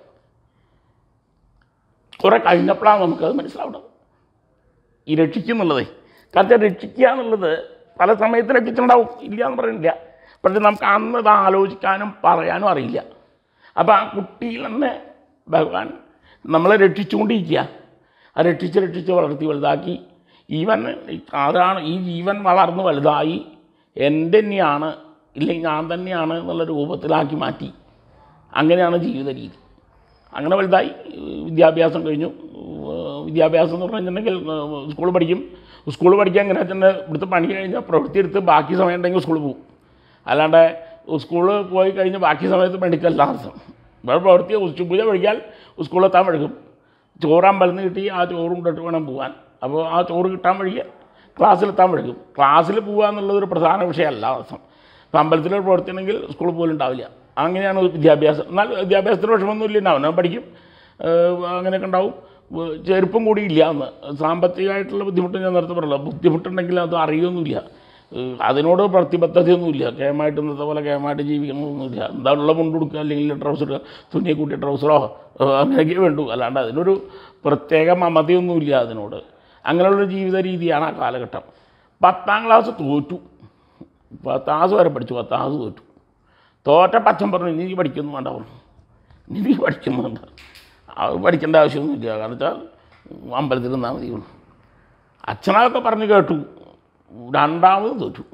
കുറെ കഴിഞ്ഞപ്പോഴാണ് നമുക്കത് മനസ്സിലാവുന്നത് ഈ രക്ഷിക്കുന്നുള്ളതേ കാരണം രക്ഷിക്കുക എന്നുള്ളത് പല സമയത്ത് രക്ഷിച്ചിട്ടുണ്ടാവും ഇല്ല എന്ന് പറയുന്നില്ല പക്ഷെ നമുക്ക് അന്ന് ഇത് ആലോചിക്കാനും പറയാനും അറിയില്ല അപ്പോൾ ആ കുട്ടിയിൽ തന്നെ ഭഗവാൻ നമ്മളെ രക്ഷിച്ചുകൊണ്ടിരിക്കുക ആ രക്ഷിച്ച് രക്ഷിച്ച് വളർത്തി വലുതാക്കി ഈവൻ അതാണ് ഈ ജീവൻ വളർന്ന് വലുതായി എൻ്റെ തന്നെയാണ് ഇല്ലെങ്കിൽ ഞാൻ തന്നെയാണ് എന്നുള്ള രൂപത്തിലാക്കി മാറ്റി അങ്ങനെയാണ് ജീവിത രീതി അങ്ങനെ വലുതായി വിദ്യാഭ്യാസം കഴിഞ്ഞു ഏഹ് വിദ്യാഭ്യാസം എന്ന് പറഞ്ഞിട്ടുണ്ടെങ്കിൽ സ്കൂളിൽ പഠിക്കും സ്കൂളിൽ പഠിക്കാൻ എങ്ങനെ വെച്ചാൽ ഇവിടുത്തെ പണി കഴിഞ്ഞാൽ പ്രവൃത്തി എടുത്ത് ബാക്കി സമയം ഉണ്ടെങ്കിൽ സ്കൂളിൽ പോകും അല്ലാണ്ട് സ്കൂളിൽ പോയി കഴിഞ്ഞ് ബാക്കി സമയത്ത് മെഡിക്കൽ ആവശ്യം ഇവിടെ പ്രവൃത്തി ഉച്ചപൂജ കഴിക്കാൻ സ്കൂളിലെത്താൻ വഴുകും ചോറ് അമ്പലത്തിൽ നിന്ന് കിട്ടി ആ ചോറും കൊണ്ടിട്ട് വേണം പോകാൻ അപ്പോൾ ആ ചോറ് കിട്ടാൻ വഴിയെ ക്ലാസ്സിലെത്താൻ വഴുകും ക്ലാസ്സിൽ പോകുക എന്നുള്ളത് ഒരു പ്രധാന വിഷയമല്ല ദിവസം ഇപ്പം അമ്പലത്തിൽ ഒരു പ്രവൃത്തി ഉണ്ടെങ്കിൽ സ്കൂളിൽ പോലും ഉണ്ടാവില്ല അങ്ങനെയാണ് വിദ്യാഭ്യാസം എന്നാൽ വിദ്യാഭ്യാസത്തിന് വിഷമമൊന്നുമില്ല അവനവൻ പഠിക്കും ഏഹ് അങ്ങനെയൊക്കെ ഉണ്ടാവും ഏഹ് ചെറുപ്പം കൂടി ഇല്ല എന്ന് സാമ്പത്തികമായിട്ടുള്ള ബുദ്ധിമുട്ട് ഞാൻ നേരത്തെ പറഞ്ഞല്ലോ ബുദ്ധിമുട്ടുണ്ടെങ്കിൽ അത് അറിയൊന്നുമില്ല ഏഹ് അതിനോട് പ്രതിബദ്ധതയൊന്നുമില്ല കേമായിട്ട് ഇന്നത്തെ പോലെ കേമായിട്ട് ജീവിക്കണമെന്നൊന്നുമില്ല എന്താണുള്ള മുണ്ട് കൊടുക്കുക അല്ലെങ്കിൽ ട്രൗസർ തുന്നി കൂട്ടിയ ട്രൗസറോ ഏഹ് അങ്ങനെയൊക്കെ വേണ്ടു അല്ലാണ്ട് അതിനൊരു പ്രത്യേക മമതയൊന്നുമില്ല അതിനോട് അങ്ങനെയുള്ളൊരു ജീവിത രീതിയാണ് ആ കാലഘട്ടം പത്താം ക്ലാസ് തോറ്റു പത്താം ക്ലാസ് വരെ പഠിച്ചു പത്താം ക്ലാസ് തോറ്റു തോറ്റ പച്ചൻ പറഞ്ഞു നീ പഠിക്കുന്നു വേണ്ട പറഞ്ഞു നീ നീ പഠിക്കുന്നു വേണ്ട അത് പഠിക്കേണ്ട ആവശ്യമൊന്നുമില്ല കാരണം വെച്ചാൽ അമ്പലത്തിൽ നിന്നാൽ മതി പറഞ്ഞു. അച്ഛനൊക്കെ പറഞ്ഞു കേട്ടു രണ്ടാമത് തോറ്റു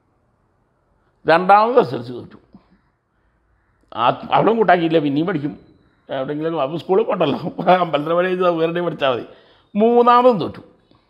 രണ്ടാമത് എസ് എൽ സി തോറ്റു ആ അവിടെ കൂട്ടാക്കിയില്ല പിന്നെയും പഠിക്കും എവിടെയെങ്കിലും അപ്പോൾ സ്കൂളിൽ പോകണ്ടല്ലോ അമ്പലത്തിൽ വഴി വേറെ പഠിച്ചാൽ മതി മൂന്നാമതും തോറ്റു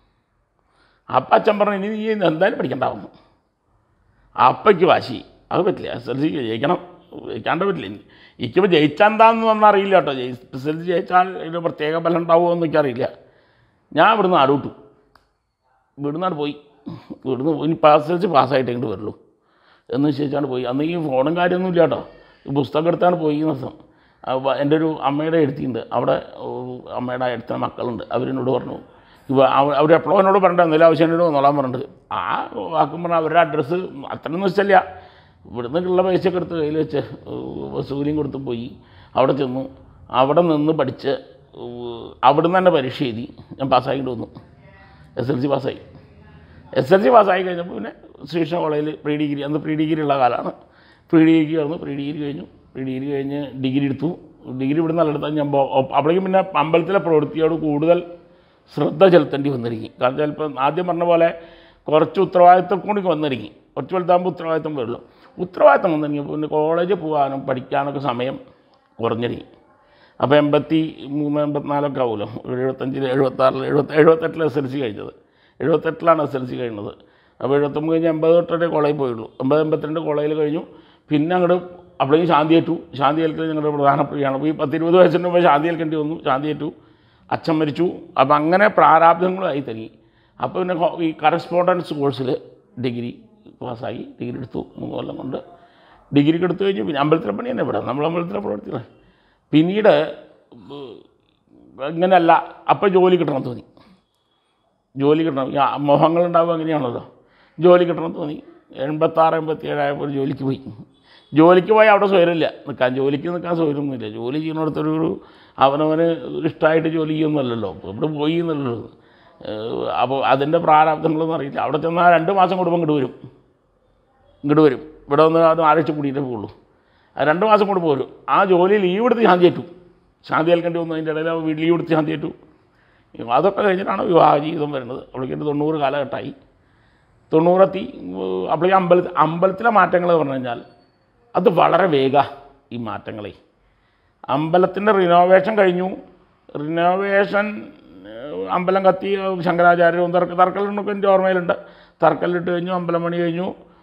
അപ്പം അച്ഛൻ പറഞ്ഞു ഇനി നീ എന്തായാലും പഠിക്കണ്ടാവുന്നു അപ്പയ്ക്ക് വാശി അത് പറ്റില്ല എസ് എൽ സി ജയിക്കണം ജയിക്കാണ്ട് പറ്റില്ല എനിക്കിപ്പോൾ ജയിച്ചാൽ എന്താണെന്ന് ഒന്നും അറിയില്ല കേട്ടോ ജയി എസ് എൽ സി ജയിച്ചാൽ ഇതിന് പ്രത്യേക ബലം ഉണ്ടാവുമോ എന്ന് എനിക്കറിയില്ല ഞാൻ ഇവിടുന്ന് ആടൂട്ടു ഇവിടുന്നാണ് പോയി ഇവിടുന്ന് ഇനി എസ് എൽ സി പാസ്സായിട്ട് ഇങ്ങോട്ട് വരുള്ളൂ എന്ന് ചോദിച്ചാണ് പോയി അന്ന് ഈ ഫോണും കാര്യമൊന്നും ഇല്ല കേട്ടോ ഈ പുസ്തകം എടുത്താണ് പോയി ഈ ദിവസം അപ്പോൾ എൻ്റെ ഒരു അമ്മയുടെ എഴുത്തിയുണ്ട് അവിടെ ഒരു അമ്മയുടെ അടുത്ത മക്കളുണ്ട് അവരെന്നോട് പറഞ്ഞു ഇവ അവർ എപ്പോഴും എന്നോട് പറഞ്ഞിട്ട് എന്തെങ്കിലും ആവശ്യം എന്നോട് വന്നോളാൻ പറഞ്ഞിട്ട് ആ വാക്കും പറഞ്ഞാൽ അവരുടെ അഡ്രസ്സ് അത്രയൊന്നും വെച്ചല്ല ഇവിടുന്ന് ഉള്ള പൈസയൊക്കെ എടുത്ത് കയ്യിൽ വെച്ച് വസൂലിയും കൊടുത്ത് പോയി അവിടെ ചെന്നു അവിടെ നിന്ന് പഠിച്ച് ഏഹ് അവിടുന്ന് തന്നെ പരീക്ഷ എഴുതി ഞാൻ പാസ്സായിട്ട് വന്നു എസ് എൽ സി പാസ്സായി എസ് എൽ സി പാസ്സായി കഴിഞ്ഞപ്പോൾ പിന്നെ ശ്രീകൃഷ്ണ കോളേജിൽ പ്രീ ഡിഗ്രി അന്ന് പ്രീ ഡിഗ്രി ഉള്ള കാലമാണ് പ്രീ ഡിഗ്രി ആയിരുന്നു പ്രീ ഡിഗ്രി കഴിഞ്ഞു പ്രീ ഡിഗ്രി കഴിഞ്ഞ് ഡിഗ്രി എടുത്തു ഡിഗ്രി ഇവിടെ നല്ല എടുത്താൽ ഞാൻ പോ- ഒപ്പ- അപ്പോഴേക്കും പിന്നെ അമ്പലത്തിലെ പ്രവൃത്തിയോട് കൂടുതൽ ശ്രദ്ധ ചെലുത്തേണ്ടി വന്നിരിക്കും കാരണം ചിലപ്പോൾ ആദ്യം പറഞ്ഞ പോലെ കുറച്ച് ഉത്തരവാദിത്തം കൂടി വന്നിരിക്കും കുറച്ച് വലുതാകുമ്പോൾ ഉത്തരവാദിത്തം വരുള്ളൂ ഉത്തരവാദിത്തം വന്നിരിക്കും പിന്നെ കോളേജിൽ പോകാനും പഠിക്കാനൊക്കെ സമയം കുറഞ്ഞിരിക്കും അപ്പോൾ എൺപത്തി മൂന്ന് എൺപത്തിനാലൊക്കെ ആവുമല്ലോ ഒരു എഴുപത്തഞ്ചിൽ എഴുപത്താറിൽ എഴുപത്തി എഴുപത്തെട്ടിൽ എസ് എൽ സി കഴിഞ്ഞത് എഴുപത്തെട്ടിലാണ് എസ് എൽ സി കഴിഞ്ഞത് അപ്പോൾ എഴുപത്തൊമ്പത് കഴിഞ്ഞ് എൺപത് തൊട്ടേ കോളേജിൽ പോയുള്ളൂ എൺപത് എൺപത്തിരണ്ട് കോളേജിൽ കഴിഞ്ഞു പിന്നെ അങ്ങോട്ട് അപ്പോഴേക്കും ശാന്തി ഏറ്റു ശാന്തി ഏൽക്കൽ ഞങ്ങളുടെ പ്രധാന പ്രിയാണ് അപ്പോൾ ഈ പത്തിരുപത് വയസ്സിന് മുമ്പ് ശാന്തി ഏൽക്കേണ്ടി വന്നു ശാന്തി ഏറ്റു അച്ഛൻ മരിച്ചു അപ്പം അങ്ങനെ പ്രാരാബ്ദങ്ങളായി തനി അപ്പോൾ പിന്നെ കൊ- ഈ കറസ്പോണ്ടൻസ് കോഴ്സിൽ ഡിഗ്രി പാസ്സായി ഡിഗ്രി എടുത്തു മൂന്ന് കൊല്ലം കൊണ്ട് ഡിഗ്രിക്ക് എടുത്തു കഴിഞ്ഞു പിന്നെ അമ്പലത്തിലെ പണി തന്നെ ഇവിടെ നമ്മൾ അമ്പലത്തിലെ പ്രവർത്തികളെ പിന്നീട് ഉം, ഇങ്ങനെയല്ല അപ്പം ജോലി കിട്ടണം തോന്നി ജോലി കിട്ടണം ഈ മോഹങ്ങളുണ്ടാവുക അങ്ങനെയാണല്ലോ ജോലി കിട്ടണം തോന്നി എൺപത്താറ് എൺപത്തി ഏഴായപ്പോൾ ഒരു ജോലിക്ക് പോയി ജോലിക്ക് പോയി അവിടെ സ്വയമില്ല നിൽക്കാൻ ജോലിക്ക് നിൽക്കാൻ സ്വയമൊന്നുമില്ല ജോലി ചെയ്യുന്നിടത്തൊരു ഒരു അവനവന് ഇഷ്ടമായിട്ട് ജോലി ചെയ്യുന്നല്ലോ ഇവിടെ പോയി എന്നല്ലോ അപ്പോൾ അതിൻ്റെ പ്രാരാബ്ദങ്ങളൊന്നും അറിയില്ല അവിടെ ചെന്നാൽ രണ്ട് മാസം കൂടുമ്പോൾ ഇങ്ങോട്ട് വരും ഇങ്ങോട്ട് വരും ഇവിടെ വന്ന് അത് ആഴ്ച കൂടിയിട്ടേ പോകുള്ളൂ ആ രണ്ട് മാസം കൊണ്ട് പോരും ആ ജോലി ലീവ് എടുത്ത് ശാന്തി ഏറ്റു ശാന്തി ഏൽക്കേണ്ടി വന്നു അതിൻ്റെ ഇടയിൽ വീട്ടിൽ ലീവ് എടുത്ത് ശാന്തി ഏറ്റു അതൊക്കെ കഴിഞ്ഞിട്ടാണ് വിവാഹ ജീവിതം വരുന്നത് അപ്പോഴേക്കും തൊണ്ണൂറ് കാലഘട്ടമായി തൊണ്ണൂറെത്തി അപ്പോഴേക്കും അമ്പല അമ്പലത്തിലെ മാറ്റങ്ങൾ പറഞ്ഞു കഴിഞ്ഞാൽ അത് വളരെ വേഗ ഈ മാറ്റങ്ങളെ അമ്പലത്തിൻ്റെ റിനോവേഷൻ കഴിഞ്ഞു റിനോവേഷൻ ഏഹ്, അമ്പലം കത്തി ഏഹ്, ശങ്കരാചാര്യരും തർക്ക തർക്കലിനൊക്കെ എൻ്റെ ഓർമ്മയിലുണ്ട് തർക്കലിട്ട് കഴിഞ്ഞു അമ്പലം പണി കഴിഞ്ഞു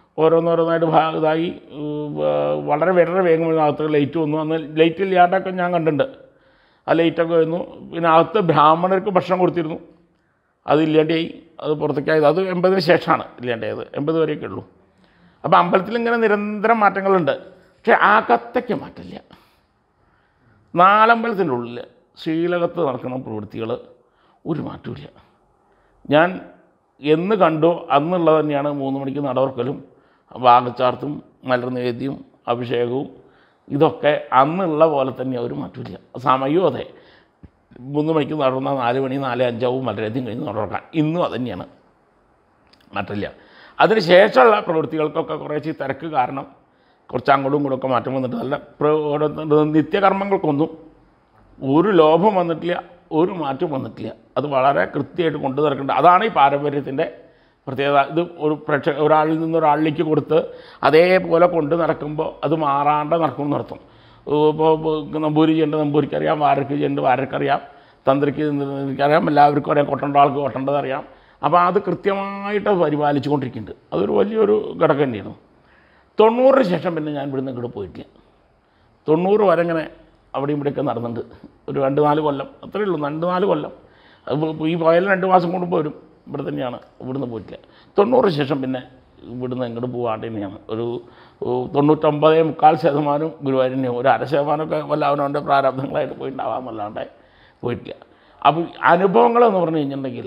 ഓരോന്നോരോന്നായിട്ട് ഭാ ഇതായി ഉം, വ- വളരെ വളരെ വേഗം വരുന്ന അകത്ത് ലൈറ്റ് വന്നു അന്ന് ലൈറ്റ് ഇല്ലാണ്ടൊക്കെ ഞാൻ കണ്ടിട്ടുണ്ട് ആ ലൈറ്റൊക്കെ വന്നു പിന്നെ അകത്ത് ബ്രാഹ്മണർക്ക് ഭക്ഷണം കൊടുത്തിരുന്നു അത് ഇല്ലാണ്ടായി അത് പുറത്തേക്കായത് അത് എൺപതിന് ശേഷമാണ് ഇല്ലാണ്ടായത് എൺപത് വരെയൊക്കെ ഉള്ളൂ അപ്പോൾ അമ്പലത്തിൽ ഇങ്ങനെ നിരന്തരം മാറ്റങ്ങളുണ്ട് പക്ഷേ അകത്തേക്ക് മാറ്റില്ല നാലമ്പലത്തിൻ്റെ ഉള്ളിൽ ശ്രീലകത്ത് നടക്കുന്ന പ്രവൃത്തികൾ ഒരു മാറ്റമില്ല ഞാൻ എന്ന് കണ്ടോ അന്നുള്ളത് തന്നെയാണ് മൂന്ന് മണിക്ക് നടവർക്കലും വാഗച്ചാർത്തും മലർനിവേദ്യവും അഭിഷേകവും ഇതൊക്കെ അന്നുള്ള പോലെ തന്നെ ഒരു മാറ്റമില്ല സമയവും അതെ മൂന്ന് മണിക്ക് നടന്ന നാല് മണി നാല് അഞ്ചാവും മലരേദ്യം കഴിഞ്ഞ് നടക്കാൻ ഇന്നും അത് തന്നെയാണ് മാറ്റില്ല അതിന് ശേഷമുള്ള പ്രവൃത്തികൾക്കൊക്കെ കുറേശ്ശെ തിരക്ക് കാരണം കുറച്ച് അങ്ങോട്ടും ഇങ്ങോട്ടും ഒക്കെ മാറ്റം വന്നിട്ട് നല്ല പ്ര- ഓരോ നിത്യകർമ്മങ്ങൾക്കൊന്നും ഒരു ലോഭം വന്നിട്ടില്ല ഒരു മാറ്റം വന്നിട്ടില്ല അത് വളരെ കൃത്യമായിട്ട് കൊണ്ടു നടക്കേണ്ടത് അതാണ് ഈ പാരമ്പര്യത്തിൻ്റെ പ്രത്യേകത ഇത് ഒരു പ്രേക്ഷക ഒരാളിൽ നിന്ന് ഒരാളിലേക്ക് കൊടുത്ത് അതേപോലെ കൊണ്ട് നടക്കുമ്പോൾ അത് മാറാണ്ട് നടക്കും നടത്തും ഇപ്പോൾ നമ്പൂരി ചെയ്യേണ്ടത് നമ്പൂരിക്കറിയാം വാരക്ക് ചെയ്യേണ്ടത് വാരക്കറിയാം തന്ത്രിക്ക് തന്ത്രിക്കറിയാം എല്ലാവർക്കും അറിയാം കൊട്ടേണ്ട ആൾക്ക് കൊട്ടേണ്ടത് അറിയാം അപ്പോൾ അത് കൃത്യമായിട്ട് പരിപാലിച്ചു കൊണ്ടിരിക്കുന്നുണ്ട് അതൊരു വലിയൊരു ഘടകം തന്നെയാണ് തൊണ്ണൂറിന് ശേഷം പിന്നെ ഞാൻ ഇവിടുന്ന് ഇങ്ങോട്ട് പോയിട്ടില്ല തൊണ്ണൂറ് വരെ ഇങ്ങനെ അവിടെ ഇവിടെയൊക്കെ നടന്നിട്ടുണ്ട് ഒരു രണ്ട് നാല് കൊല്ലം അത്രയേ ഉള്ളൂ രണ്ട് നാല് കൊല്ലം അത് ഇപ്പൊ ഈ പോയാലും രണ്ട് മാസം കൂടുമ്പോൾ വരും ഇവിടെ തന്നെയാണ് ഇവിടുന്ന് പോയിട്ടില്ല തൊണ്ണൂറിന് ശേഷം പിന്നെ ഇവിടുന്ന് ഇങ്ങോട്ട് പോകാണ്ട് തന്നെയാണ് ഒരു ഓ, തൊണ്ണൂറ്റൊമ്പതേ മുക്കാൽ ശതമാനം ഗുരുവായൂരിനെയും ഒരു അര ശതമാനമൊക്കെ വല്ല അവനവൻ്റെ പ്രാരാബ്ദങ്ങളായിട്ട് പോയിട്ടുണ്ടാവാമെന്നല്ലാണ്ട് പോയിട്ടില്ല അപ്പോൾ അനുഭവങ്ങൾ എന്ന് പറഞ്ഞു കഴിഞ്ഞിട്ടുണ്ടെങ്കിൽ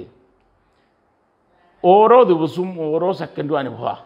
ഓരോ ദിവസവും ഓരോ സെക്കൻഡും അനുഭവമാണ്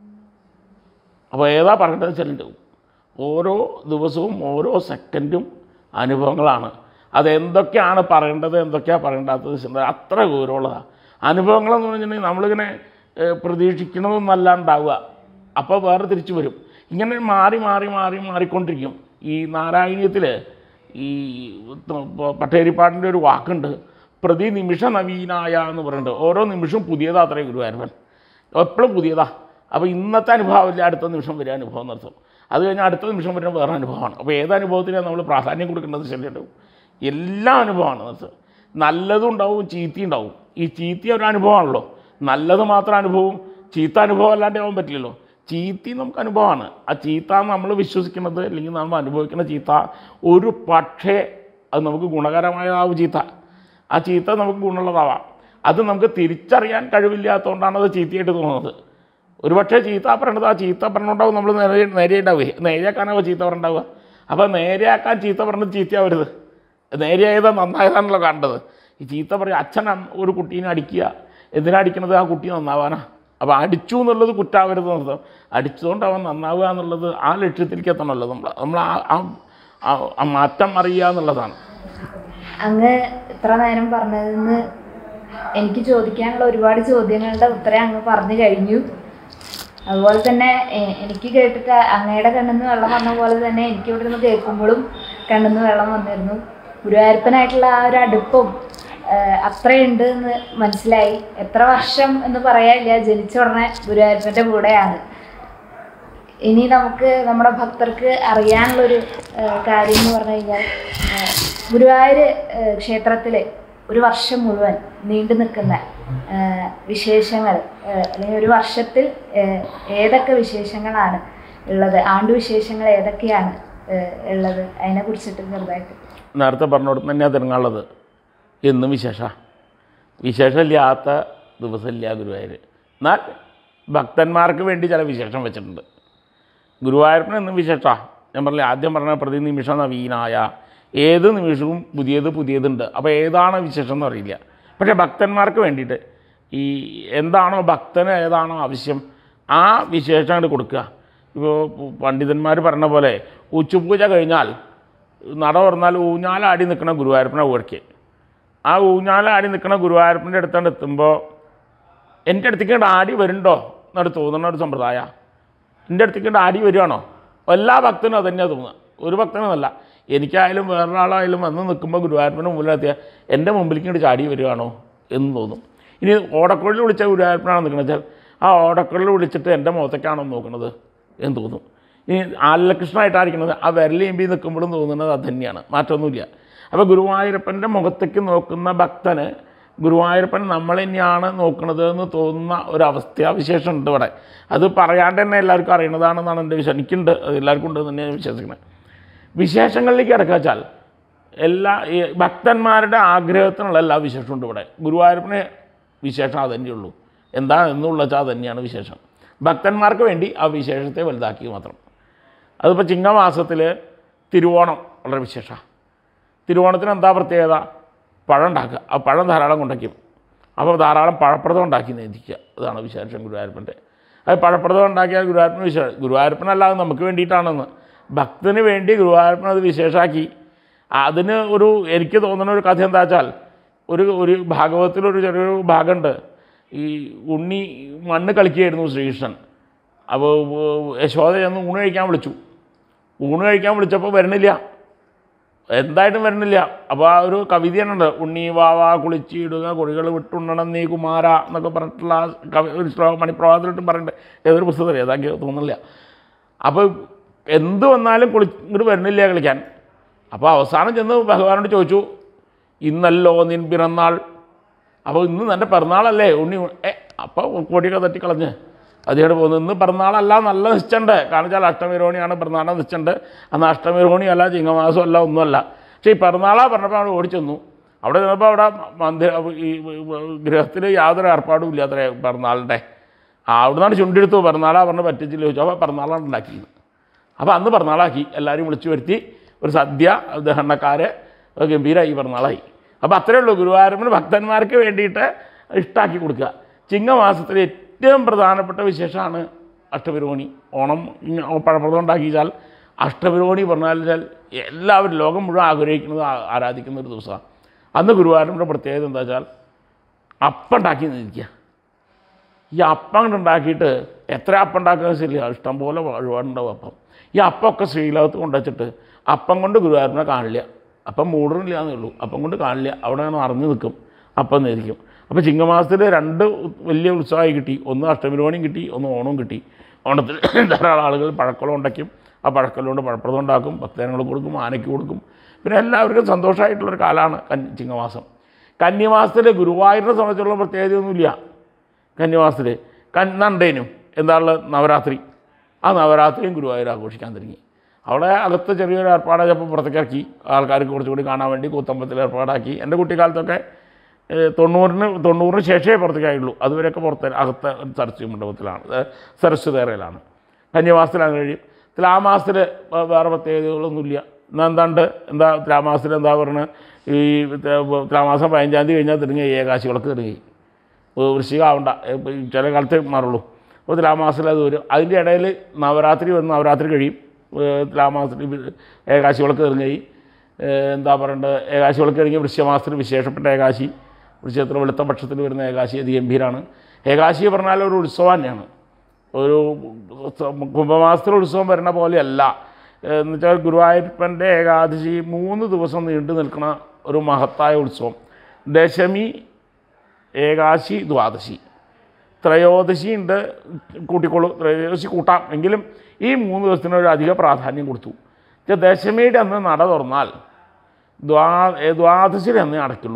അപ്പോൾ ഏതാ പറയേണ്ടത് വെച്ചാലുണ്ട് ഓരോ ദിവസവും ഓരോ സെക്കൻഡും അനുഭവങ്ങളാണ് അതെന്തൊക്കെയാണ് പറയേണ്ടത് എന്തൊക്കെയാണ് പറയേണ്ടാത്തത് ചിന്ത അത്ര ഗൗരവമുള്ളതാണ് അനുഭവങ്ങളെന്ന് പറഞ്ഞിട്ടുണ്ടെങ്കിൽ നമ്മളിങ്ങനെ ഏഹ്, പ്രതീക്ഷിക്കണതൊന്നല്ല ഉണ്ടാവുക അപ്പോൾ വേറെ തിരിച്ചു വരും ഇങ്ങനെ മാറി മാറി മാറി മാറിക്കൊണ്ടിരിക്കും ഈ നാരായണീയത്തിൽ ഈ ത- പട്ടേരിപ്പാടിൻ്റെ ഒരു വാക്കുണ്ട് പ്രതി നിമിഷ നവീനായ എന്ന് പറയുന്നുണ്ട് ഓരോ നിമിഷവും പുതിയതാ അത്രേ ഗുരുവായൂരപ്പൻ എപ്പോഴും പുതിയതാ അപ്പോൾ ഇന്നത്തെ അനുഭവമില്ല അടുത്ത നിമിഷം വരെ അനുഭവം നടത്തും അത് കഴിഞ്ഞാൽ അടുത്ത നിമിഷം വരുന്ന വേറെ അനുഭവമാണ് അപ്പോൾ ഏത് അനുഭവത്തിനാണ് നമ്മൾ പ്രാധാന്യം കൊടുക്കേണ്ടത് ശരിയുണ്ടാവും എല്ലാ അനുഭവമാണ് നിർത്തുക നല്ലതും ഉണ്ടാവും ചീത്തയും ഉണ്ടാവും ഈ ചീത്ത ഒരു അനുഭവമാണല്ലോ നല്ലത് മാത്രം അനുഭവം ചീത്ത അനുഭവം അല്ലാണ്ട് ആവാൻ പറ്റില്ലല്ലോ ചീത്തയും നമുക്ക് അനുഭവമാണ് ആ ചീത്ത നമ്മൾ വിശ്വസിക്കുന്നത് അല്ലെങ്കിൽ നമ്മൾ അനുഭവിക്കുന്ന ചീത്ത ഒരു പക്ഷേ അത് നമുക്ക് ഗുണകരമായതാവും ചീത്ത ആ ചീത്ത നമുക്ക് ഗുണമുള്ളതാവാം അത് നമുക്ക് തിരിച്ചറിയാൻ കഴിവില്ലാത്തതുകൊണ്ടാണ് അത് ചീത്തയായിട്ട് തോന്നുന്നത് ഒരുപക്ഷെ ചീത്ത പറയണത് ആ ചീത്ത പറഞ്ഞുണ്ടാവും നമ്മൾ നേരെ നേരെയുണ്ടാവുക നേരെയാക്കാനാവുക ചീത്ത പറഞ്ഞുണ്ടാവുക അപ്പോൾ നേരെയാക്കാൻ ചീത്ത പറഞ്ഞത് ചീത്തയാവരുത് നേരെയായതാ നന്നായതാണല്ലോ കണ്ടത് ഈ ചീത്ത പറയും അച്ഛൻ അമ്മ- ഒരു കുട്ടീനെ അടിക്കുക എന്തിനാ അടിക്കണത് ആ കുട്ടി നന്നാവാനാ അപ്പോൾ അടിച്ചു എന്നുള്ളത് കുറ്റാവരുത് എന്നർത്ഥം അടിച്ചതുകൊണ്ട് അവൻ നന്നാവുക എന്നുള്ളത് ആ ലക്ഷ്യത്തിലേക്ക് എത്തണമല്ലോ നമ്മൾ നമ്മൾ ആ- ആ- ആ- ആ മാറ്റം അറിയുക എന്നുള്ളതാണ്
അങ്ങ് ഇത്ര നേരം പറഞ്ഞതിന്ന് എനിക്ക് ചോദിക്കാനുള്ള ഒരുപാട് ചോദ്യങ്ങളുടെ ഉത്തരം അങ്ങ് പറഞ്ഞു കഴിഞ്ഞു അതുപോലെ തന്നെ എ- എനിക്ക് കേട്ടിട്ട് അങ്ങയുടെ കണ്ണിന്ന് വെള്ളം വന്ന പോലെ തന്നെ എനിക്ക് ഇവിടെ നിന്ന് കേൾക്കുമ്പോഴും കണ്ണിന്ന് വെള്ളം വന്നിരുന്നു ഗുരുവായൂരപ്പനായിട്ടുള്ള ആ ഒരു അടുപ്പം ഏഹ്, അത്രയുണ്ട് എന്ന് മനസ്സിലായി എത്ര വർഷം എന്ന് പറയാനില്ല ജനിച്ച ഉടനെ ഗുരുവായൂരപ്പൻ്റെ കൂടെയാണ് ഇനി നമുക്ക് നമ്മുടെ ഭക്തർക്ക് അറിയാനുള്ളൊരു ഏഹ്, കാര്യം എന്ന് പറഞ്ഞു കഴിഞ്ഞാൽ ഏഹ്, ഗുരുവായൂർ ഏഹ്, ക്ഷേത്രത്തിൽ ഒരു വർഷം മുഴുവൻ നീണ്ടു നിൽക്കുന്ന ഏഹ്, വിശേഷങ്ങൾ ഏഹ്, അല്ലെങ്കിൽ ഒരു വർഷത്തിൽ ഏഹ്, ഏതൊക്കെ വിശേഷങ്ങളാണ് ഉള്ളത് ആണ്ടുവിശേഷങ്ങൾ ഏതൊക്കെയാണ് ഏഹ്, ഉള്ളത് അതിനെക്കുറിച്ചിട്ട് ചെറുതായിട്ട്
നേരത്തെ പറഞ്ഞോടത്ത് തന്നെയാണ് തിരങ്ങാനുള്ളത് എന്നും വിശേഷ വിശേഷമില്ലാത്ത ദിവസമില്ല ഗുരുവായൂർ എന്നാൽ ഭക്തന്മാർക്ക് വേണ്ടി ചില വിശേഷം വെച്ചിട്ടുണ്ട് ഗുരുവായൂരപ്പന് എന്നും വിശേഷ ഞാൻ പറഞ്ഞില്ല ആദ്യം പറഞ്ഞ പ്രതി നിമിഷ നവീനായ ഏത് നിമിഷവും പുതിയത് പുതിയതുണ്ട് അപ്പോൾ ഏതാണ് വിശേഷം എന്ന് അറിയില്ല പക്ഷേ ഭക്തന്മാർക്ക് വേണ്ടിയിട്ട് ഈ എന്താണോ ഭക്തന് ഏതാണോ ആവശ്യം ആ വിശേഷം അങ്ങോട്ട് കൊടുക്കുക ഇപ്പോൾ പണ്ഡിതന്മാർ പറഞ്ഞ പോലെ ഉച്ചപൂജ കഴിഞ്ഞാൽ നട തുറന്നാൽ ഊഞ്ഞാലാടി നിൽക്കുന്ന ഗുരുവായൂരപ്പനെ ഓടിക്കുക ആ ഊഞ്ഞാലാടി നിൽക്കുന്ന ഗുരുവായൂരപ്പൻ്റെ അടുത്തോണ്ട് എത്തുമ്പോൾ എൻ്റെ അടുത്തേക്ക് ഇങ്ങോട്ട് ആടി വരുന്നുണ്ടോ എന്നൊരു തോന്നുന്ന ഒരു സമ്പ്രദായ എൻ്റെ അടുത്തേക്ക് ഇങ്ങോട്ട് ആടി വരികയാണോ എല്ലാ ഭക്തനും അത് തന്നെയാണ് തോന്നുക ഒരു ഭക്തനെന്നല്ല എനിക്കായാലും വേറൊരാളായാലും വന്ന് നിൽക്കുമ്പോൾ ഗുരുവായൂരപ്പൻ്റെ മുമ്പിലെത്തിയ എൻ്റെ മുമ്പിലേക്ക് ഇങ്ങോട്ട് ചാടി വരികയാണോ എന്ന് തോന്നും ഇനി ഓടക്കുഴലിൽ വിളിച്ച ഗുരുവായൂരപ്പനാണോ നിൽക്കുന്നത് വെച്ചാൽ ആ ഓടക്കുഴലിൽ വിളിച്ചിട്ട് എൻ്റെ മുഖത്തേക്കാണോ നോക്കുന്നത് എന്ന് തോന്നും ഇനി ആലകൃഷ്ണനായിട്ടായിരിക്കുന്നത് ആ വിരലിയമ്പി നിൽക്കുമ്പോഴും തോന്നുന്നത് അത് തന്നെയാണ് മാറ്റമൊന്നുമില്ല അപ്പോൾ ഗുരുവായൂരപ്പൻ്റെ മുഖത്തേക്ക് നോക്കുന്ന ഭക്തന് ഗുരുവായൂരപ്പൻ നമ്മൾ തന്നെയാണ് നോക്കുന്നത് എന്ന് തോന്നുന്ന ഒരു അവസ്ഥയാവിശേഷം ഉണ്ട് ഇവിടെ അത് പറയാണ്ട് തന്നെ എല്ലാവർക്കും അറിയണതാണെന്നാണ് എൻ്റെ വിശ്വാസം എനിക്കുണ്ട് അത് എല്ലാവർക്കും ഉണ്ട് എന്ന് തന്നെ ഞാൻ വിശ്വസിക്കുന്നത് വിശേഷങ്ങളിലേക്ക് കിടക്കാച്ചാൽ എല്ലാ ഈ ഭക്തന്മാരുടെ ആഗ്രഹത്തിനുള്ള എല്ലാ വിശേഷവും ഉണ്ട് ഇവിടെ ഗുരുവായൂരപ്പന് വിശേഷം അത് തന്നെയുള്ളൂ എന്താ എന്നുള്ള വെച്ചാൽ അത് തന്നെയാണ് വിശേഷം ഭക്തന്മാർക്ക് വേണ്ടി ആ വിശേഷത്തെ വലുതാക്കി മാത്രം അതിപ്പോൾ ചിങ്ങമാസത്തിൽ തിരുവോണം വളരെ വിശേഷമാണ് തിരുവോണത്തിന് എന്താ പ്രത്യേകത പഴം ഉണ്ടാക്കുക ആ പഴം ധാരാളം കൊണ്ടയ്ക്കും അപ്പോൾ ധാരാളം പഴപ്രദം ഉണ്ടാക്കി നേദിക്കുക അതാണ് വിശേഷം ഗുരുവായൂരപ്പൻ്റെ അത് പഴപ്രദം ഉണ്ടാക്കിയാൽ ഗുരുവായൂരപ്പന് വിശേഷം ഗുരുവായൂരപ്പനല്ലാതെ നമുക്ക് വേണ്ടിയിട്ടാണെന്ന് ഭക്തന് വേണ്ടി ഗുരുവായൂരപ്പൻ അത് വിശേഷമാക്കി അതിന് ഒരു എനിക്ക് തോന്നുന്ന ഒരു കഥ എന്താ വെച്ചാൽ ഒരു ഒരു ഭാഗവതത്തിലൊരു ചെറിയൊരു ഭാഗമുണ്ട് ഈ ഉണ്ണി മണ്ണ് കളിക്കുകയായിരുന്നു ശ്രീകൃഷ്ണൻ അപ്പോൾ യശോദ ചെന്ന് ഊണ് കഴിക്കാൻ വിളിച്ചു ഊണ് കഴിക്കാൻ വിളിച്ചപ്പോൾ വരണില്ല എന്തായിട്ടും വരുന്നില്ല അപ്പോൾ ആ ഒരു കവിതയുണ്ട് ഉണ്ണി വാവ കുളിച്ചിടുക കുഴികൾ വിട്ടുണ്ണണം നീ കുമാര എന്നൊക്കെ പറഞ്ഞിട്ടുള്ള ആ കവി ഒരു ശ്ലോകം മണിപ്രഭാതത്തിലിട്ടും പറയുന്നുണ്ട് ഏതൊരു പുസ്തകത്തിൽ ഏതാക്കി തോന്നുന്നില്ല അപ്പോൾ എന്ത് വന്നാലും കുളി ഇങ്ങോട്ട് വരുന്നില്ല കളിക്കാൻ അപ്പോൾ അവസാനം ചെന്ന് ഭഗവാനോട് ചോദിച്ചു ഇന്നല്ലോ നിൻ പിറന്നാൾ അപ്പോൾ ഇന്ന് എൻ്റെ പിറന്നാളല്ലേ ഉണ്ണി ഏ അപ്പോൾ കൊടിയൊക്കെ തട്ടിക്കളഞ്ഞ് അതിയോട് പോകുന്നു ഇന്ന് പിറന്നാളല്ല നല്ല നിശ്ചയുണ്ട് കാരണം വെച്ചാൽ അഷ്ടമിരോണിയാണ് പിറന്നാളെ നിശ്ചയുണ്ട് അന്ന് അഷ്ടമിരോണി അല്ല ചിങ്ങമാസം അല്ല ഒന്നുമല്ല പക്ഷേ ഈ പിറന്നാളാ പറഞ്ഞപ്പോൾ അവിടെ ഓടിച്ചെന്നു അവിടെ ചെന്നപ്പോൾ അവിടെ മന്ദിര ഈ ഗൃഹത്തിൽ യാതൊരു ഏർപ്പാടും ഇല്ല അത്ര പിറന്നാളിൻ്റെ ആ അവിടെ നിന്നാണ് ചുണ്ടെടുത്തു പിറന്നാളാ പറഞ്ഞ് പറ്റിച്ചില്ല ചോദിച്ചു അപ്പോൾ പിറന്നാളാണ് ഉണ്ടാക്കിയത് അപ്പോൾ അന്ന് പിറന്നാളാക്കി എല്ലാവരും വിളിച്ചു വരുത്തി ഒരു സദ്യ ദഹനക്കാര് ഗംഭീരമായി പിറന്നാളായി അപ്പോൾ അത്രയേ ഉള്ളൂ ഗുരുവായൂരപ്പന് ഭക്തന്മാർക്ക് വേണ്ടിയിട്ട് ഇഷ്ടാക്കി കൊടുക്കുക ചിങ്ങമാസത്തിലെ ഏറ്റവും പ്രധാനപ്പെട്ട വിശേഷമാണ് അഷ്ടപുരോണി ഓണം ഇങ്ങ- പഴപ്രദം ഉണ്ടാക്കിയാൽ അഷ്ടപുരോണി പറഞ്ഞാൽ എല്ലാവരും ലോകം മുഴുവൻ ആഗ്രഹിക്കുന്നത് ആ- ആരാധിക്കുന്ന ഒരു ദിവസമാണ് അന്ന് ഗുരുവായൂരപ്പൻ്റെ പ്രത്യേകത എന്താ വെച്ചാൽ അപ്പം ഉണ്ടാക്കി നിൽക്കുക ഈ അപ്പം അങ്ങോട്ട് ഉണ്ടാക്കിയിട്ട് എത്ര അപ്പം ഉണ്ടാക്കുക ശരിയാ ഇഷ്ടം പോലെ ഒരുപാടുണ്ടാവും അപ്പം ഈ അപ്പമൊക്കെ ശ്രീലോകത്ത് കൊണ്ടുവച്ചിട്ട് അപ്പം കൊണ്ട് ഗുരുവായൂരിനെ കാണില്ല അപ്പം മൂടണില്ല എന്നേ ഉള്ളൂ അപ്പം കൊണ്ട് കാണില്ല അവിടെ അങ്ങനെ അറിഞ്ഞു നിൽക്കും അപ്പം നേരിക്കും അപ്പോൾ ചിങ്ങമാസത്തിൽ രണ്ട് വലിയ ഉത്സവമായി കിട്ടി ഒന്ന് അഷ്ടമിരോണിയും കിട്ടി ഒന്ന് ഓണവും കിട്ടി ഓണത്തിൽ ധാരാളം ആളുകൾ പഴക്കളം ഉണ്ടാക്കും ആ പഴക്കലം കൊണ്ട് പഴപ്രദം ഉണ്ടാക്കും ഭക്തജനങ്ങൾ കൊടുക്കും ആനയ്ക്ക് കൊടുക്കും പിന്നെ എല്ലാവർക്കും സന്തോഷമായിട്ടുള്ളൊരു കാലമാണ് കന്നി ചിങ്ങമാസം കന്നിമാസത്തിൽ ഗുരുവായൂരിനെ സംബന്ധിച്ചുള്ള പ്രത്യേകതയൊന്നുമില്ല കന്യമാസത്തിൽ കണ്ണണ്ടേനും എന്താണുള്ളത് നവരാത്രി ആ നവരാത്രിയും ഗുരുവായൂർ ആഘോഷിക്കാൻ തുടങ്ങി അവിടെ അകത്ത് ചെറിയൊരു ഏർപ്പാട് ചിലപ്പോൾ പുറത്തേക്ക് ഇറക്കി ആൾക്കാർക്ക് കുറച്ചുകൂടി കാണാൻ വേണ്ടി കൂത്തമ്പത്തിൽ ഏർപ്പാടാക്കി എൻ്റെ കുട്ടിക്കാലത്തൊക്കെ ഏഹ്, തൊണ്ണൂറിന് തൊണ്ണൂറിന് ശേഷമേ പുറത്തേക്കായുള്ളൂ അതുവരെയൊക്കെ പുറത്ത് അകത്തെ സരസ്വതി മണ്ഡപത്തിലാണ് ഏഹ്, സരസ്വതേറയിലാണ് കന്യമാസത്തിലാണ് കഴിയും തുലാമാസത്തിൽ വേറെ പ്രത്യേകതകളൊന്നുമില്ല എന്നാ എന്താണ്ട് എന്താ തുലാമാസത്തിൽ എന്താ പറയുന്നത് ഈ തുലാമാസം പതിനഞ്ചാം തീയതി കഴിഞ്ഞാൽ തുടങ്ങി ഏകാശി വിളക്ക് തുടങ്ങി വൃശ്ചികമാവണ്ട ഇപ്പം ഈ ചില കാലത്തെ മാറുള്ളൂ അപ്പോൾ തുലാമാസത്തിൽ അത് വരും അതിൻ്റെ ഇടയിൽ നവരാത്രി വന്ന് നവരാത്രി കഴിയും ഏഹ് തുലാമാസത്തിൽ വി- ഏകാശി വിളക്ക് ഇറങ്ങി എന്താ പറയേണ്ടത് ഏകാശി വിളക്ക് ഇറങ്ങി വൃശ്ചമാസത്തിൽ വിശേഷപ്പെട്ട ഏകാശി വൃശ്ചികത്തിൽ വെളുത്ത പക്ഷത്തിൽ വരുന്ന ഏകാശി അതിഗംഭീരമാണ് ഏകാശി പറഞ്ഞാൽ ഒരു ഉത്സവം തന്നെയാണ് ഒരു ഉത്സവം- കുംഭമാസത്തിലെ ഉത്സവം വരുന്ന പോലെയല്ല എന്ന് വെച്ചാൽ ഗുരുവായൂരപ്പൻ്റെ ഏകാദശി മൂന്ന് ദിവസം നീണ്ടു നിൽക്കുന്ന ഒരു മഹത്തായ ഉത്സവം ദശമി ഏകാശി ദ്വാദശി ത്രയോദശി ഉണ്ട് കൂട്ടിക്കോളൂ ത്രയോദശി കൂട്ടാം എങ്കിലും ഈ മൂന്ന് ദിവസത്തിന് ഒരു അധിക പ്രാധാന്യം കൊടുത്തു പക്ഷേ ദശമിയുടെ അന്ന് നട തുറന്നാൽ ദ്വാ ഏ, ദ്വാദശിയുടെ അന്നേ അടയ്ക്കുള്ളൂ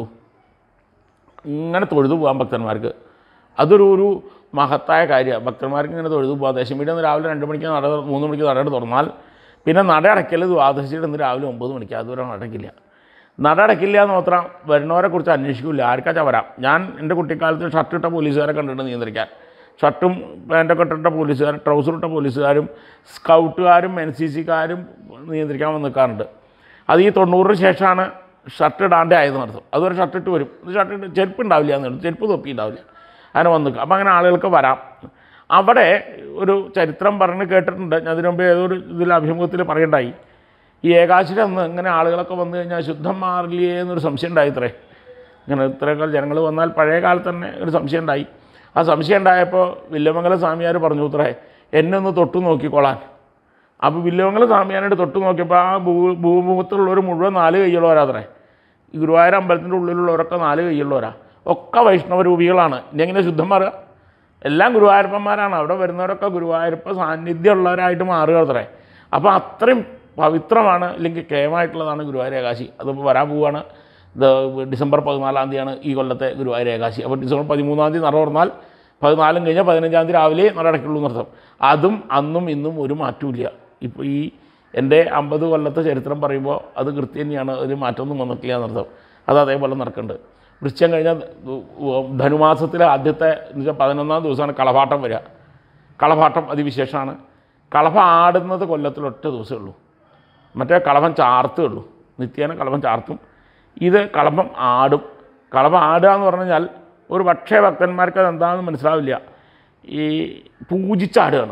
ഇങ്ങനെ തൊഴുതു പോകാൻ ഭക്തന്മാർക്ക് അതൊരു ഒരു മഹത്തായ കാര്യമാണ് ഭക്തന്മാർക്ക് ഇങ്ങനെ തൊഴുതു പോകാം ദശമിയുടെ അന്ന് രാവിലെ രണ്ട് മണിക്ക് നട തുറ- മൂന്ന് മണിക്ക് നട തുറന്നാൽ പിന്നെ നട അടയ്ക്കൽ ദ്വാദശിയുടെ അന്ന് രാവിലെ ഒമ്പത് മണിക്ക് അതുവരെ അടയ്ക്കില്ല നട അടയ്ക്കില്ല എന്ന് മാത്രം വരുന്നവരെ കുറിച്ച് അന്വേഷിക്കില്ല ആർക്കാച്ചാ വരാം ഞാൻ എൻ്റെ കുട്ടിക്കാലത്ത് ഷർട്ട് ഇട്ട പോലീസുകാരെ കണ്ടിട്ട് നിയന്ത്രിക്കാൻ ഷർട്ടും പാൻറ്റൊക്കെ ഇട്ടിട്ട പോലീസുകാർ ട്രൗസർ ഇട്ട പോലീസുകാരും സ്കൗട്ടുകാരും എൻ സി സിക്കാരും നിയന്ത്രിക്കാൻ വന്ന് നിൽക്കാറുണ്ട് അത് ഈ തൊണ്ണൂറിന് ശേഷമാണ് ഷർട്ട് ഇടാണ്ട് ആയത് നടത്തും അതുവരെ ഷർട്ട് ഇട്ട് വരും ഇത് ഷർട്ട് ഇട്ട് ചെരുപ്പ് ഉണ്ടാവില്ല എന്നുള്ളൂ ചെരുപ്പ് തൊപ്പി ഉണ്ടാവില്ല അങ്ങനെ വന്ന് നിൽക്കും അപ്പോൾ അങ്ങനെ ആളുകൾക്ക് വരാം അവിടെ ഒരു ചരിത്രം പറഞ്ഞ് കേട്ടിട്ടുണ്ട് ഞാൻ അതിനു മുമ്പ് ഏതൊരു ഇതിൽ അഭിമുഖത്തിൽ പറയണ്ടായി ഈ ഏകാശിയുടെ അന്ന് ഇങ്ങനെ ആളുകളൊക്കെ വന്നു കഴിഞ്ഞാൽ ശുദ്ധം മാറില്ലേ എന്നൊരു സംശയം ഉണ്ടായി ഇത്രേ ഇങ്ങനെ ഇത്രയൊക്കെ ജനങ്ങൾ വന്നാൽ പഴയ കാലത്ത് തന്നെ ഒരു സംശയം ഉണ്ടായി ആ സംശയം ഉണ്ടായപ്പോൾ വില്ലമംഗലം സ്വാമിയാർ പറഞ്ഞു ഇത്രേ എന്നെ ഒന്ന് തൊട്ടു നോക്കിക്കോളാൻ അപ്പോൾ വില്ലമംഗലം സ്വാമിയാനായിട്ട് തൊട്ട് നോക്കിയപ്പോൾ ആ ഭൂ ഭൂമുഖത്തുള്ളവർ മുഴുവൻ നാല് കൈയുള്ളവരാത്രേ ഈ ഗുരുവായൂർ അമ്പലത്തിൻ്റെ ഉള്ളിലുള്ളവരൊക്കെ നാല് കൈയുള്ളവരാ ഒക്കെ വൈഷ്ണവ രൂപികളാണ് ഇനി എങ്ങനെ ശുദ്ധം മാറുക എല്ലാം ഗുരുവായൂരപ്പന്മാരാണ് അവിടെ വരുന്നവരൊക്കെ ഗുരുവായൂരപ്പ സാന്നിധ്യമുള്ളവരായിട്ട് മാറുക അത്രേ അപ്പോൾ അത്രയും പവിത്രമാണ് അല്ലെങ്കിൽ കേമായിട്ടുള്ളതാണ് ഗുരുവായൂർ ഏകാശി അതിപ്പോൾ വരാൻ പോവുകയാണ് ഇത് ഡിസംബർ പതിനാലാം തീയതിയാണ് ഈ കൊല്ലത്തെ ഗുരുവായൂർ ഏകാശി അപ്പോൾ ഡിസംബർ പതിമൂന്നാം തീയതി നട തുറന്നാൽ പതിനാലും കഴിഞ്ഞാൽ പതിനഞ്ചാം തീയതി രാവിലെ നട അടയ്ക്കുള്ളൂ എന്നർത്ഥം അതും അന്നും ഇന്നും ഒരു മാറ്റമില്ല ഇപ്പോൾ ഈ എൻ്റെ അമ്പത് കൊല്ലത്തെ ചരിത്രം പറയുമ്പോൾ അത് കൃത്യം തന്നെയാണ് ഒരു മാറ്റമൊന്നും വന്നിട്ടില്ല എന്നർത്ഥം അത് അതേപോലെ നടക്കുന്നുണ്ട് വൃശ്ചം കഴിഞ്ഞാൽ ധനുമാസത്തിലെ ആദ്യത്തെ എന്ന് വെച്ചാൽ പതിനൊന്നാം ദിവസമാണ് കളഭാട്ടം വരിക കളഭാട്ടം അതിവിശേഷമാണ് കളഭ ആടുന്നത് കൊല്ലത്തിൽ ഒറ്റ ദിവസമേ ഉള്ളൂ മറ്റേ കളഭം ചാർത്തേ ഉള്ളൂ നിത്യേന കളഭം ചാർത്തും ഇത് കളഭം ആടും കളഭം ആടുക എന്ന് പറഞ്ഞു കഴിഞ്ഞാൽ ഒരു പക്ഷേ ഭക്തന്മാർക്ക് അത് എന്താണെന്ന് മനസ്സിലാവില്ല ഈ പൂജിച്ചാടുകയാണ്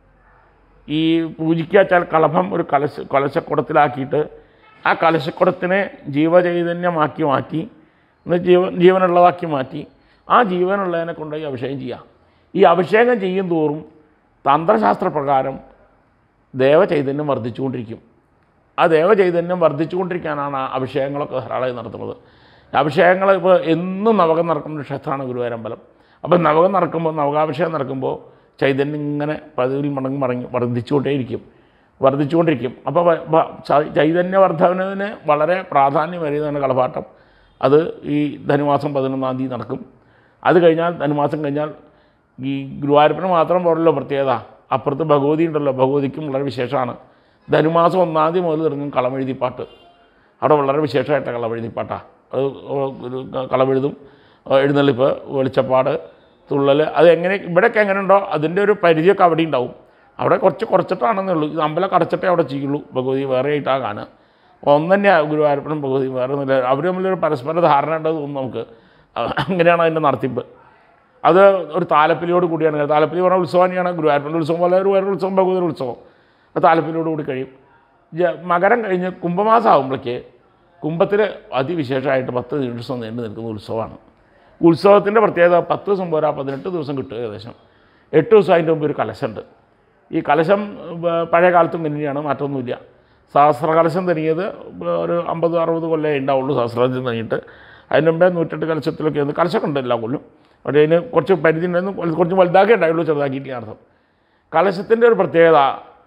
ഈ പൂജിക്കുക വെച്ചാൽ കളഭം ഒരു കലശ കലശക്കുടത്തിലാക്കിയിട്ട് ആ കലശക്കുടത്തിനെ ജീവചൈതന്യമാക്കി മാറ്റി എന്ന് ജീവ ജീവനുള്ളതാക്കി മാറ്റി ആ ജീവനുള്ളതിനെ കൊണ്ടുപോയി അഭിഷേകം ചെയ്യുക ഈ അഭിഷേകം ചെയ്യും തോറും തന്ത്രശാസ്ത്രപ്രകാരം ദേവചൈതന്യം വർദ്ധിച്ചുകൊണ്ടിരിക്കും ആ ദേവചൈതന്യം വർദ്ധിച്ചുകൊണ്ടിരിക്കാനാണ് ആ അഭിഷേകങ്ങളൊക്കെ ധാരാളമായി നടത്തുന്നത് അഭിഷേകങ്ങൾ ഇപ്പോൾ എന്നും നവകം നടക്കുന്ന ഒരു ക്ഷേത്രമാണ് ഗുരുവായൂരമ്പലം അപ്പോൾ നവകം നടക്കുമ്പോൾ നവകാഭിഷേകം നടക്കുമ്പോൾ ചൈതന്യം ഇങ്ങനെ പതിവിൽ മടങ്ങി മടങ്ങി വർദ്ധിച്ചുകൊണ്ടേയിരിക്കും വർദ്ധിച്ചുകൊണ്ടിരിക്കും അപ്പോൾ വ- വ- ചൈ- ചൈതന്യവർദ്ധനവിന് വളരെ പ്രാധാന്യമേറിയതാണ് കളപാട്ടം അത് ഈ ധനുമാസം പതിനൊന്നാം തീയതി നടക്കും അത് കഴിഞ്ഞാൽ ധനുമാസം കഴിഞ്ഞാൽ ഈ ഗുരുവായൂരപ്പന് മാത്രം പോരല്ലോ പ്രത്യേകത അപ്പുറത്ത് ഭഗവതി ഉണ്ടല്ലോ ഭഗവതിക്കും വളരെ വിശേഷമാണ് ധനുമാസം ഒന്നാം തീയതി മുതൽ തുടങ്ങും കളമെഴുതിപ്പാട്ട് അവിടെ വളരെ വിശേഷമായിട്ട് കളമെഴുതിപ്പാട്ടാണ് അത് ഒരു കളമെഴുതും എഴുന്നള്ളിപ്പ് വെളിച്ചപ്പാട് തുള്ളൽ അത് എങ്ങനെ ഇവിടെയൊക്കെ എങ്ങനെ ഉണ്ടോ അതിൻ്റെ ഒരു പരിധിയൊക്കെ അവിടെ ഉണ്ടാവും അവിടെ കുറച്ച് കുറച്ചിട്ടാണെന്നേ ഉള്ളൂ ഇത് അമ്പലം കടച്ചിട്ടേ അവിടെ ചെയ്യുള്ളൂ ഭഗവതി വേറെ ആയിട്ടാണ് കാണുക ഒന്ന് തന്നെയാണ് ഗുരുവായൂരപ്പനും ഭഗവതി വേറെ ഒന്നുമില്ല അവർ തമ്മിലൊരു പരസ്പര ധാരണ ഉണ്ടെന്ന് തോന്നുന്നു നമുക്ക് അങ്ങനെയാണ് അതിൻ്റെ നടത്തിപ്പ് അത് ഒരു താലപ്പിലിയോട് കൂടിയാണ് താലപ്പിലി പറഞ്ഞ ഉത്സവം തന്നെയാണ് ഗുരുവായൂരപ്പൻ്റെ ഉത്സവം പോലെ ഒരു വേറെ ഉത്സവം ഭഗവതിയുടെ ഉത്സവം അത് താലപ്പിലിയോട് കൂടി കഴിയും ജ- മകരം കഴിഞ്ഞ് കുംഭമാസം ആകുമ്പോഴേക്ക് കുംഭത്തിൽ അതിവിശേഷമായിട്ട് പത്ത് ദിവസം നീണ്ടു നിൽക്കുന്ന ഉത്സവമാണ് ഉത്സവത്തിൻ്റെ പ്രത്യേകത പത്ത് ദിവസം പോരാ പതിനെട്ട് ദിവസം കിട്ടും ഏകദേശം എട്ട് ദിവസം അതിൻ്റെ മുമ്പ് ഒരു കലശമുണ്ട് ഈ കലശം ഏർ, പഴയ കാലത്തും തന്നെയാണ് മാറ്റമൊന്നുമില്ല സഹസ്ര കലശം തെനിയത് ഒരു അമ്പത് അറുപത് കൊല്ലമേ ഉണ്ടാവുള്ളൂ സഹസ്രകലശം തെനിയിട്ട് അതിന് മുമ്പേ നൂറ്റെട്ട് കലശത്തിലൊക്കെ ആയിരുന്നു കലശമൊക്കെ ഉണ്ട് എല്ലാ കൊല്ലും പക്ഷേ അതിന് കുറച്ച് പരിധി ഉണ്ടായിരുന്നു കുറച്ച് വലുതാക്കി ഉണ്ടായുള്ളൂ ചെറുതാക്കിയിട്ടില്ല അർത്ഥം കലശത്തിൻ്റെ ഒരു പ്രത്യേകത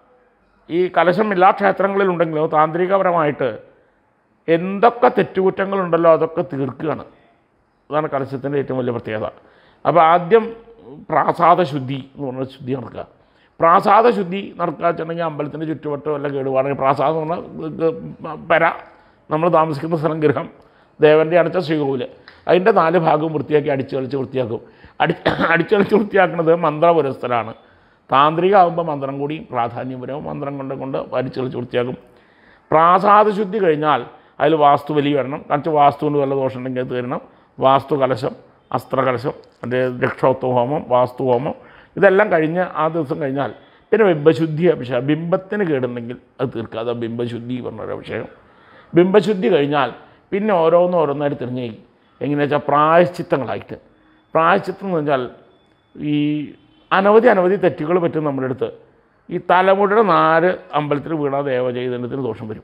ഈ കലശം എല്ലാ ക്ഷേത്രങ്ങളിലുണ്ടെങ്കിലും താന്ത്രികപരമായിട്ട് എന്തൊക്കെ തെറ്റുകുറ്റങ്ങളുണ്ടല്ലോ അതൊക്കെ തീർക്കുകയാണ് അതാണ് കലശത്തിൻ്റെ ഏറ്റവും വലിയ പ്രത്യേകത അപ്പോൾ ആദ്യം പ്രാസാദ ശുദ്ധി എന്ന് പറഞ്ഞ ശുദ്ധി നടക്കുക പ്രാസാദ ശുദ്ധി നടക്കുക വെച്ചിട്ടുണ്ടെങ്കിൽ അമ്പലത്തിൻ്റെ ചുറ്റുവട്ടം എല്ലാം കേടുപാടുണ്ടെങ്കിൽ പ്രാസാദം എന്ന് പറഞ്ഞാൽ പര നമ്മൾ താമസിക്കുന്ന സ്ഥലം ഗൃഹം ദേവൻ്റെ അടച്ച ശ്രീകോവിൽ അതിൻ്റെ നാല് ഭാഗവും വൃത്തിയാക്കി അടിച്ചു കളിച്ച് വൃത്തിയാക്കും അടി അടിച്ചളിച്ച് വൃത്തിയാക്കുന്നത് മന്ത്രപുരസ്ഥലാണ് താന്ത്രിക ആകുമ്പോൾ മന്ത്രം കൂടി പ്രാധാന്യം വരും മന്ത്രം കൊണ്ട് കൊണ്ട് അടിച്ചളിച്ച് വൃത്തിയാക്കും പ്രാസാദ ശുദ്ധി കഴിഞ്ഞാൽ അതിൽ വാസ്തു ബലി വരണം കുറച്ച് വാസ്തുവിന് വല്ല ദോഷം ഉണ്ടെങ്കിൽ അത് തരണം വാസ്തു കലശം അസ്ത്രകലശം മറ്റേ രക്ഷോത്വ ഹോമം വാസ്തു ഹോമം ഇതെല്ലാം കഴിഞ്ഞ് ആ ദിവസം കഴിഞ്ഞാൽ പിന്നെ ബിംബശുദ്ധി അഭിഷേകം ബിംബത്തിന് കേടുണ്ടെങ്കിൽ അത് തീർക്കുക അത് ബിംബശുദ്ധി പറഞ്ഞൊരു അഭിഷേകം ബിംബശുദ്ധി കഴിഞ്ഞാൽ പിന്നെ ഓരോന്നും ഓരോന്നായിട്ട് തിരിഞ്ഞു എങ്ങനെയാ വെച്ചാൽ പ്രായശ്ചിത്തങ്ങളായിട്ട് പ്രായശ്ചിത്തം എന്ന് വെച്ചാൽ ഈ അനവധി അനവധി തെറ്റുകൾ പറ്റും നമ്മുടെ അടുത്ത് ഈ തലമുടിയുടെ നാല് അമ്പലത്തിൽ വീണാൽ ദേവചൈതന്യത്തിന് ദോഷം വരും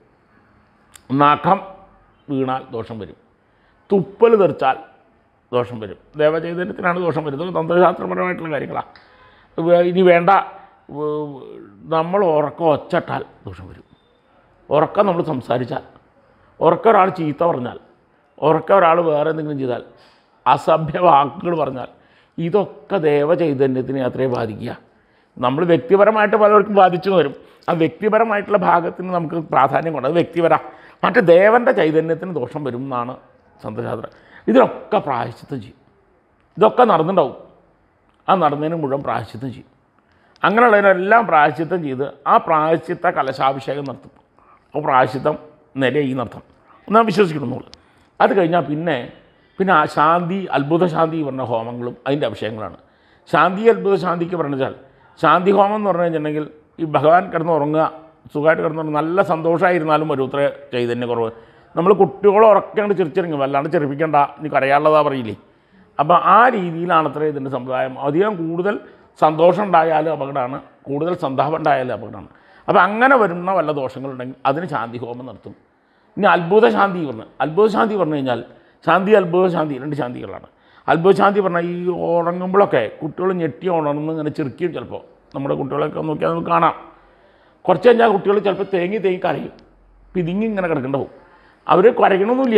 നഖം വീണാൽ ദോഷം വരും തുപ്പൽ തെറിച്ചാൽ ദോഷം വരും ദേവചൈതന്യത്തിനാണ് ദോഷം വരുന്നത് തന്ത്രശാസ്ത്രപരമായിട്ടുള്ള കാര്യങ്ങളാണ് വേ- ഇനി വേണ്ട വ- നമ്മൾ ഉറക്കം ഒച്ചട്ടാൽ ദോഷം വരും ഉറക്കം നമ്മൾ സംസാരിച്ചാൽ ഉറക്കം ഒരാൾ ചീത്ത പറഞ്ഞാൽ ഉറക്കം ഒരാൾ വേറെ എന്തെങ്കിലും ചെയ്താൽ അസഭ്യ വാക്കുകൾ പറഞ്ഞാൽ ഇതൊക്കെ ദേവചൈതന്യത്തിനെ അത്രേ ബാധിക്കുക നമ്മൾ വ്യക്തിപരമായിട്ട് പലർക്കും ബാധിച്ചു വരും ആ വ്യക്തിപരമായിട്ടുള്ള ഭാഗത്തിന് നമുക്ക് പ്രാധാന്യം കൊണ്ട് അത് വ്യക്തിപര മറ്റേ ദേവൻ്റെ ചൈതന്യത്തിന് ദോഷം വരും എന്നാണ് സന്തശാസ്ത്രം ഇതിനൊക്കെ പ്രായശ്ചിത്തം ചെയ്യും ഇതൊക്കെ നടന്നിട്ടുണ്ടാവും ആ നടന്നതിന് മുഴുവൻ പ്രായശ്ചിത്തം ചെയ്യും അങ്ങനെയുള്ളതിനെല്ലാം പ്രായശ്ചിത്തം ചെയ്ത് ആ പ്രായശ്ചിത്ത കലശാഭിഷേകം നടത്തും അപ്പോൾ പ്രായശ്ചിത്തം നിലയി നടത്തം എന്നാൽ വിശ്വസിക്കണമെന്നുള്ളൂ അത് കഴിഞ്ഞാൽ പിന്നെ പിന്നെ ആ ശാന്തി അത്ഭുത ശാന്തി പറഞ്ഞ ഹോമങ്ങളും അതിൻ്റെ അഭിഷേകങ്ങളാണ് ശാന്തി അത്ഭുത ശാന്തിക്ക് പറഞ്ഞാൽ ശാന്തി ഹോമം എന്ന് പറഞ്ഞു കഴിഞ്ഞിട്ടുണ്ടെങ്കിൽ ഈ ഭഗവാൻ കിടന്ന് ഉറങ്ങുക സുഖമായിട്ട് കിടന്നുറങ്ങുക നല്ല സന്തോഷമായിരുന്നാലും ഒരു ഉത്തര ചൈതന്യ കുറവ് നമ്മൾ കുട്ടികളെ ഉറക്കാണ്ട് ചിരിച്ചിറങ്ങും വല്ലാണ്ട് ചെറുപ്പിക്കേണ്ട ഇനി കരയാനുള്ളതാ പറയില്ലേ അപ്പോൾ ആ രീതിയിലാണ് അത്ര ഇതിൻ്റെ സമ്പ്രദായം അധികം കൂടുതൽ സന്തോഷം ഉണ്ടായാലും അപകടമാണ് കൂടുതൽ സന്താപം ഉണ്ടായാലും അപകടമാണ് അപ്പോൾ അങ്ങനെ വരുന്ന വല്ല ദോഷങ്ങളുണ്ടെങ്കിൽ അതിന് ശാന്തി ഹോമം നടത്തും ഇനി അത്ഭുത ശാന്തി പറഞ്ഞു അത്ഭുത ശാന്തി പറഞ്ഞു കഴിഞ്ഞാൽ ശാന്തി അത്ഭുത ശാന്തി രണ്ട് ശാന്തികളാണ് അത്ഭുത ശാന്തി പറഞ്ഞാൽ ഈ ഉറങ്ങുമ്പോഴൊക്കെ കുട്ടികൾ ഞെട്ടി ഉണർന്ന് ഇങ്ങനെ ചെറുക്കിയും ചിലപ്പോൾ നമ്മുടെ കുട്ടികളൊക്കെ നോക്കിയാൽ നമുക്ക് കാണാം കുറച്ച് കഴിഞ്ഞാൽ കുട്ടികൾ ചിലപ്പോൾ തേങ്ങി തേങ്ങി കരയും പിതിങ്ങി ഇങ്ങനെ കിടക്കേണ്ട പോകും അവർ കരയണമൊന്നുമില്ല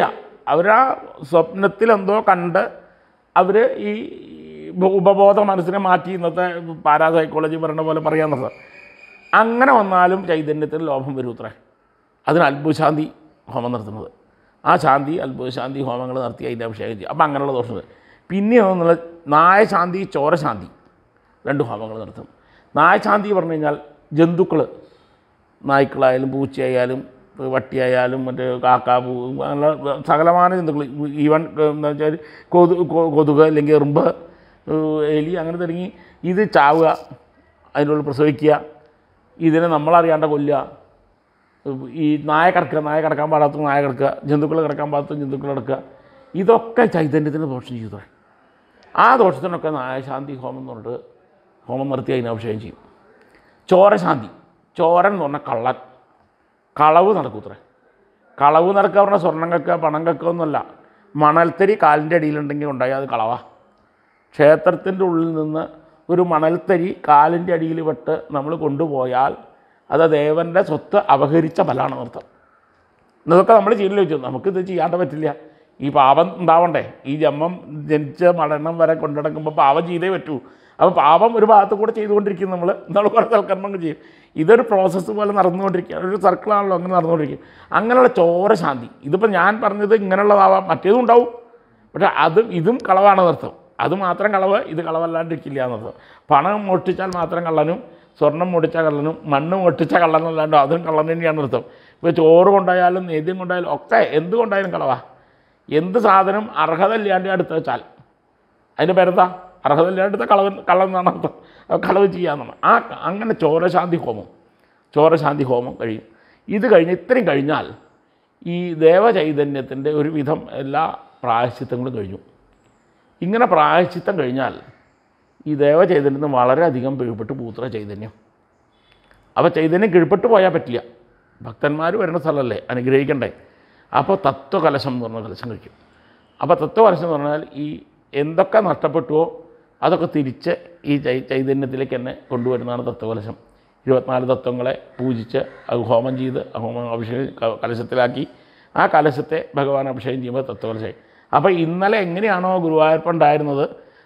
അവരാ സ്വപ്നത്തിൽ എന്തോ കണ്ട് അവർ ഈ ഉപബോധ മനസ്സിനെ മാറ്റി ഇന്നത്തെ പാരാസൈക്കോളജി പറയുന്ന പോലെ പറയാന്നുള്ളത് അങ്ങനെ വന്നാലും ചൈതന്യത്തിന് ലോഭം വരും അത്രേ അതിന് അത്ഭുതശാന്തി ഹോമം നടത്തുന്നത് ആ ശാന്തി അത്ഭുതശാന്തി ഹോമങ്ങൾ നടത്തി അതിൻ്റെ അഭിഷേകം ചെയ്യും അപ്പം അങ്ങനെയുള്ള ദോഷങ്ങൾ പിന്നെ ഒന്നുള്ള നായശാന്തി ചോരശാന്തി രണ്ട് ഹോമങ്ങൾ നടത്തും നായശാന്തി പറഞ്ഞു കഴിഞ്ഞാൽ ജന്തുക്കൾ നായ്ക്കളായാലും പൂച്ചയായാലും വട്ടിയായാലും മറ്റേ കാക്ക പൂ അങ്ങനെ സകലമാന ജന്തുക്കൾ ഈവൻ എന്താ വെച്ചാൽ കൊതു കൊ- കൊതുക് അല്ലെങ്കിൽ എറുമ്പ് ഏഹ് എലി അങ്ങനെ തുടങ്ങി ഇത് ചാവുക അതിനുള്ളിൽ പ്രസവിക്കുക ഇതിനെ നമ്മളറിയാണ്ട കൊല്ലുക ഈ നായ കിടക്കുക നായ കിടക്കാൻ പാടാത്ത നായ കിടക്കുക ജന്തുക്കൾ കിടക്കാൻ പാടാത്ത ജന്തുക്കൾ കിടക്കുക ഇതൊക്കെ ചൈതന്യത്തിന് ദോഷം ചെയ്തു ആ ദോഷത്തിനൊക്കെ നായശാന്തി ഹോമം എന്ന് പറഞ്ഞിട്ട് ഹോമം നടത്തി അതിനെ അഭിഷേകം ചെയ്യും ചോരശാന്തി ചോരൻ എന്ന് പറഞ്ഞാൽ കള്ളൻ കളവ് നടക്കൂത്രേ കളവ് നടക്കുക പറഞ്ഞാൽ സ്വർണ്ണം കക്കുക പണം കക്കുക ഒന്നുമല്ല മണൽത്തരി കാലിൻ്റെ അടിയിലുണ്ടെങ്കിൽ ഉണ്ടായാൽ അത് കളവാ ക്ഷേത്രത്തിൻ്റെ ഉള്ളിൽ നിന്ന് ഒരു മണൽത്തരി കാലിൻ്റെ അടിയിൽ വിട്ട് നമ്മൾ കൊണ്ടുപോയാൽ അത് ദേവൻ്റെ സ്വത്ത് അപഹരിച്ച ഫലമാണ് നൃത്തം ഇതൊക്കെ നമ്മൾ ചെയ്യലിൽ വെച്ചു നമുക്കിത് ചെയ്യാണ്ട് പറ്റില്ല ഈ പാപം ഉണ്ടാവണ്ടേ ഈ ജന്മം ജനിച്ച മരണം വരെ കൊണ്ടുനടക്കുമ്പോൾ പാപം ചെയ്തേ പറ്റൂ അപ്പോൾ പാപം ഒരു ഭാഗത്ത് കൂടെ ചെയ്തുകൊണ്ടിരിക്കും നമ്മൾ നമ്മൾ കുറേ സൽക്കർമ്മങ്ങൾ ചെയ്യും ഇതൊരു പ്രോസസ്സ് പോലെ നടന്നുകൊണ്ടിരിക്കുക ഒരു സർക്കിളാണല്ലോ അങ്ങനെ നടന്നുകൊണ്ടിരിക്കും അങ്ങനെയുള്ള ചോര ശാന്തി ഇതിപ്പോൾ ഞാൻ പറഞ്ഞത് ഇങ്ങനെയുള്ളതാവാം മറ്റേതും ഉണ്ടാവും പക്ഷേ അത് ഇതും കളവാണ് നൃത്തം അത് മാത്രം കളവ് ഇത് കളവല്ലാണ്ടിരിക്കില്ല എന്നർത്ഥം പണം മോഷ്ടിച്ചാൽ മാത്രം കള്ളനും സ്വർണം മോടിച്ച കള്ളനും മണ്ണ് മോഷ്ടിച്ച കള്ളനും അല്ലാണ്ട് അതും കള്ളൻ തന്നെയാണ് നൃത്തം ഇപ്പോൾ ചോറ് കൊണ്ടായാലും നേദ്യം കൊണ്ടായാലും ഒക്കെ എന്ത് കൊണ്ടായാലും കളവാ എന്ത് സാധനം അർഹത ഇല്ലാണ്ട് അടുത്ത് വെച്ചാൽ അതിൻ്റെ പേരെന്താ അർഹത ഇല്ലാണ്ട് കളവൻ കള്ളൻ എന്നാണ് അർത്ഥം അത് കളവ് ചെയ്യാന്നാണ് ആ അങ്ങനെ ചോരശാന്തി ഹോമം ചോരശാന്തി ഹോമം കഴിയും ഇത് കഴിഞ്ഞ് ഇത്രയും കഴിഞ്ഞാൽ ഈ ദേവചൈതന്യത്തിൻ്റെ ഒരുവിധം എല്ലാ പ്രായശ്ചിത്തങ്ങളും കഴിഞ്ഞു ഇങ്ങനെ പ്രായശ്ചിത്തം കഴിഞ്ഞാൽ ഈ ദേവചൈതന്യത്തിന് വളരെയധികം പിഴുപ്പെട്ട് പൂത്ര ചൈതന്യം അപ്പോൾ ചൈതന്യം കീഴ്പ്പെട്ട് പോയാൽ പറ്റില്ല ഭക്തന്മാർ വരുന്ന സ്ഥലമല്ലേ അനുഗ്രഹിക്കണ്ടേ അപ്പോൾ തത്വകലശം എന്ന് പറഞ്ഞ കലശം കഴിക്കും അപ്പോൾ തത്വകലശം എന്ന് പറഞ്ഞാൽ ഈ എന്തൊക്കെ നഷ്ടപ്പെട്ടുവോ അതൊക്കെ തിരിച്ച് ഈ ചൈ ചൈതന്യത്തിലേക്ക് തന്നെ കൊണ്ടുവരുന്നതാണ് തത്വകലശം ഇരുപത്തിനാല് തത്വങ്ങളെ പൂജിച്ച് അത് ഹോമം ചെയ്ത് ആ ഹോമം അഭിഷേകം ക- കലശത്തിലാക്കി ആ കലശത്തെ ഭഗവാൻ അഭിഷേകം ചെയ്യുമ്പോൾ തത്വകലശം അപ്പോൾ ഇന്നലെ എങ്ങനെയാണോ ഗുരുവായൂരപ്പുണ്ടായിരുന്നത്